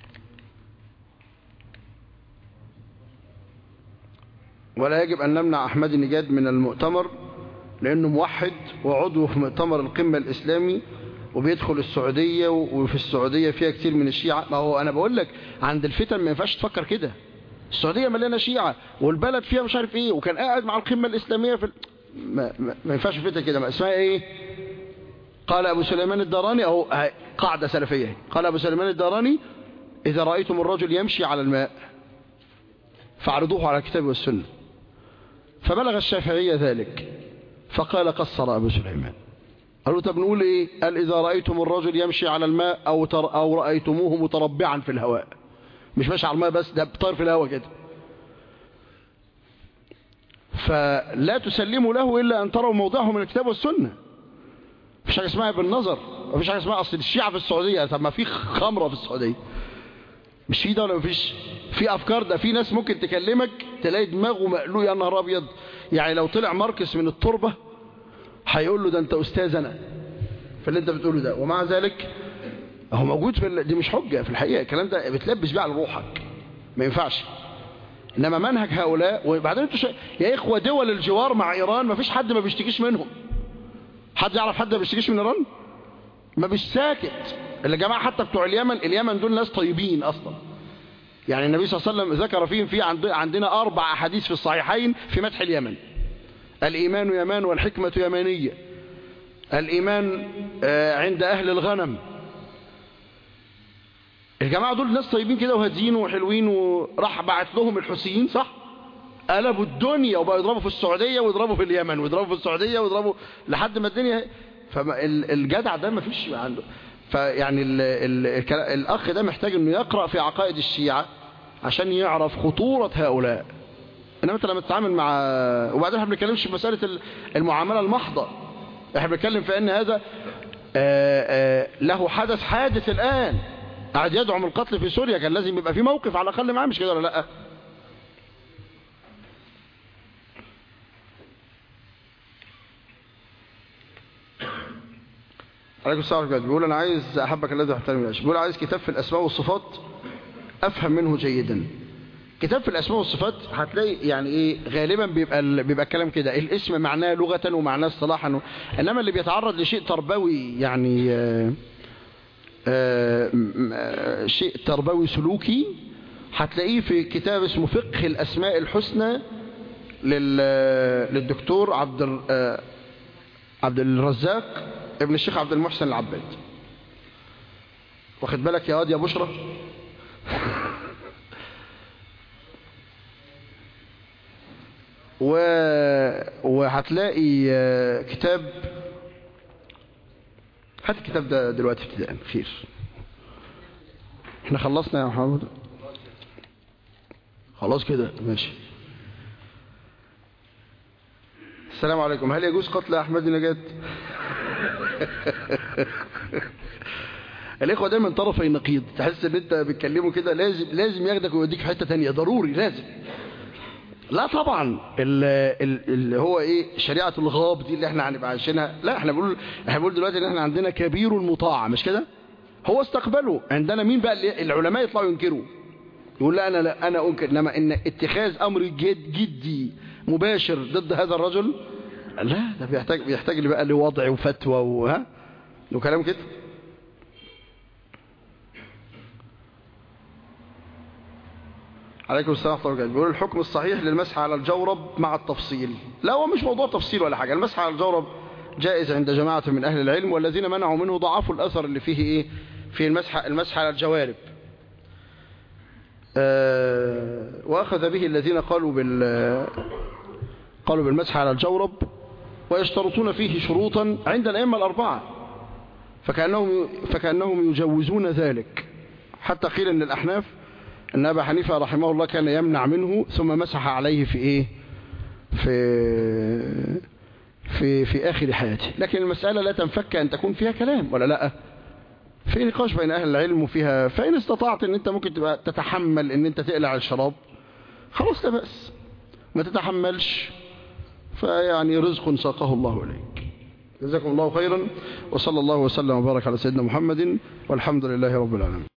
Speaker 1: ولا يجب أن نمنع أحمد نجاد من المؤتمر لأنه موحد وعضو في مؤتمر القمة الإسلامي وبيدخل السعودية وفي السعودية فيها كتير من الشيعة ما هو أنا بقول لك عند الفتن ما ينفعش تفكر كده السعودية مليانة شيعة والبلد فيها مش عارف إيه وكان قاعد مع القمة الإسلامية في ال... ما, ما, ما ينفعش فتن كده ما اسمها إيه قال أبو سليمان الداراني أهو هاي قاعدة سلفية قال أبو سليمان الداراني إذا رأيتم الرجل يمشي على الماء فاعرضوه على الكتاب والسنة فبلغ الشافعية ذلك فقال قصر أبو سليمان قالوا طب نقول إيه قال إذا رأيتم الرجل يمشي على الماء أو, تر أو رأيتموه متربعا في الهواء مش ماشي على الماء بس ده بطير في الهواء كده فلا تسلموا له إلا أن تروا موضعه من الكتاب والسنة مفيش حاجة اسمها بالنظر مفيش حاجة اسمها أصل الشيعة في السعودية طب ما في خمرة في السعودية مش في ده ولا مفيش في افكار ده في ناس ممكن تكلمك تلاقي دماغه مقلوق يا نهار ابيض يعني لو طلع ماركس من التربه هيقول له ده انت استاذ انا في اللي انت بتقوله ده ومع ذلك هو موجود في ال... دي مش حجه في الحقيقه الكلام ده بتلبس بيه على روحك ما ينفعش انما منهج هؤلاء وبعدين انتوا شا... يا اخوه دول الجوار مع ايران ما فيش حد ما بيشتكيش منهم حد يعرف حد ما بيشتكيش من ايران ما مش ساكت اللي جماعه حتى بتوع اليمن اليمن دول ناس طيبين اصلا يعني النبي صلى الله عليه وسلم ذكر فيهم في عند- عندنا أربع أحاديث في الصحيحين في مدح اليمن الإيمان يمان والحكمة يمانية الإيمان آه، عند أهل الغنم الجماعة دول ناس طيبين كده وهاديين وحلوين وراح بعت لهم الحوثيين صح قلبوا الدنيا وبقوا يضربوا في السعودية ويضربوا في اليمن ويضربوا في السعودية ويضربوا لحد ما الدنيا فالجدع ده ما فيش عنده فيعني ال ال الكلا- الأخ ده محتاج انه يقرأ في عقائد الشيعة عشان يعرف خطورة هؤلاء انما انت لما تتعامل مع وبعدين احنا ما بنتكلمش في مسألة ال- المعاملة المحضة احنا بنتكلم في ان هذا آه، آه، له حدث حادث الآن قاعد يدعم القتل في سوريا كان لازم يبقى في موقف على الأقل معاه مش كده ولا لا عليكم السلام ورحمة الله بيقول أنا عايز أحبك الذي أحترم الأشياء بيقول عايز كتاب في الأسماء والصفات أفهم منه جيدا كتاب في الأسماء والصفات هتلاقي يعني إيه غالبا بيبقى ال... بيبقى الكلام كده الاسم معناه لغة ومعناه اصطلاحا و... إنما اللي بيتعرض لشيء تربوي يعني آه آه م- آه شيء تربوي سلوكي هتلاقيه في كتاب اسمه فقه الأسماء الحسنى لل... للدكتور عبد ال... آه عبد الرزاق ابن الشيخ عبد المحسن العباد واخد بالك يا واد يا بشرى و... وهتلاقي آه، كتاب هات الكتاب ده دلوقتي ابتداء خير احنا خلصنا يا محمد خلاص كده ماشي السلام عليكم هل يجوز قتل احمد نجاد الاخوه دايما طرفي النقيض تحس ان انت بتكلمه كده لازم لازم ياخدك ويوديك في حته تانية ضروري لازم لا طبعا ال- ال- اللي هو ايه شريعه الغاب دي اللي احنا هنبقى عايشينها لا احنا بنقول احنا بنقول دلوقتي ان احنا عندنا كبير مطاع مش كده هو استقبله عندنا مين بقى اللي العلماء يطلعوا ينكروا يقول لا انا لا انا انكر انما ان اتخاذ امر جد جدي مباشر ضد هذا الرجل لا ده بيحتاج بيحتاج لي بقى لوضع وفتوى وها وكلام كده عليكم السلام ورحمه الله وبركاته بيقول الحكم الصحيح للمسح على الجورب مع التفصيل لا هو مش موضوع تفصيل ولا حاجه المسح على الجورب جائز عند جماعه من اهل العلم والذين منعوا منه ضعفوا الاثر اللي فيه ايه في المسح المسح على الجوارب آه، واخذ به الذين قالوا بال قالوا بالمسح على الجورب ويشترطون فيه شروطا عند الأئمة الأربعة فكأنهم, فكأنهم يجوزون ذلك حتى قيل أن الأحناف أن أبا حنيفة رحمه الله كان يمنع منه ثم مسح عليه في إيه في في في آخر حياته لكن المسألة لا تنفك أن تكون فيها كلام ولا لا في نقاش بين أهل العلم وفيها فإن استطعت أن أنت ممكن تبقى تتحمل أن أنت تقلع الشراب خلاص لا بأس ما تتحملش فيعني رزق ساقه الله إليك جزاكم الله خيرا وصلى الله وسلم وبارك على سيدنا محمد والحمد لله رب العالمين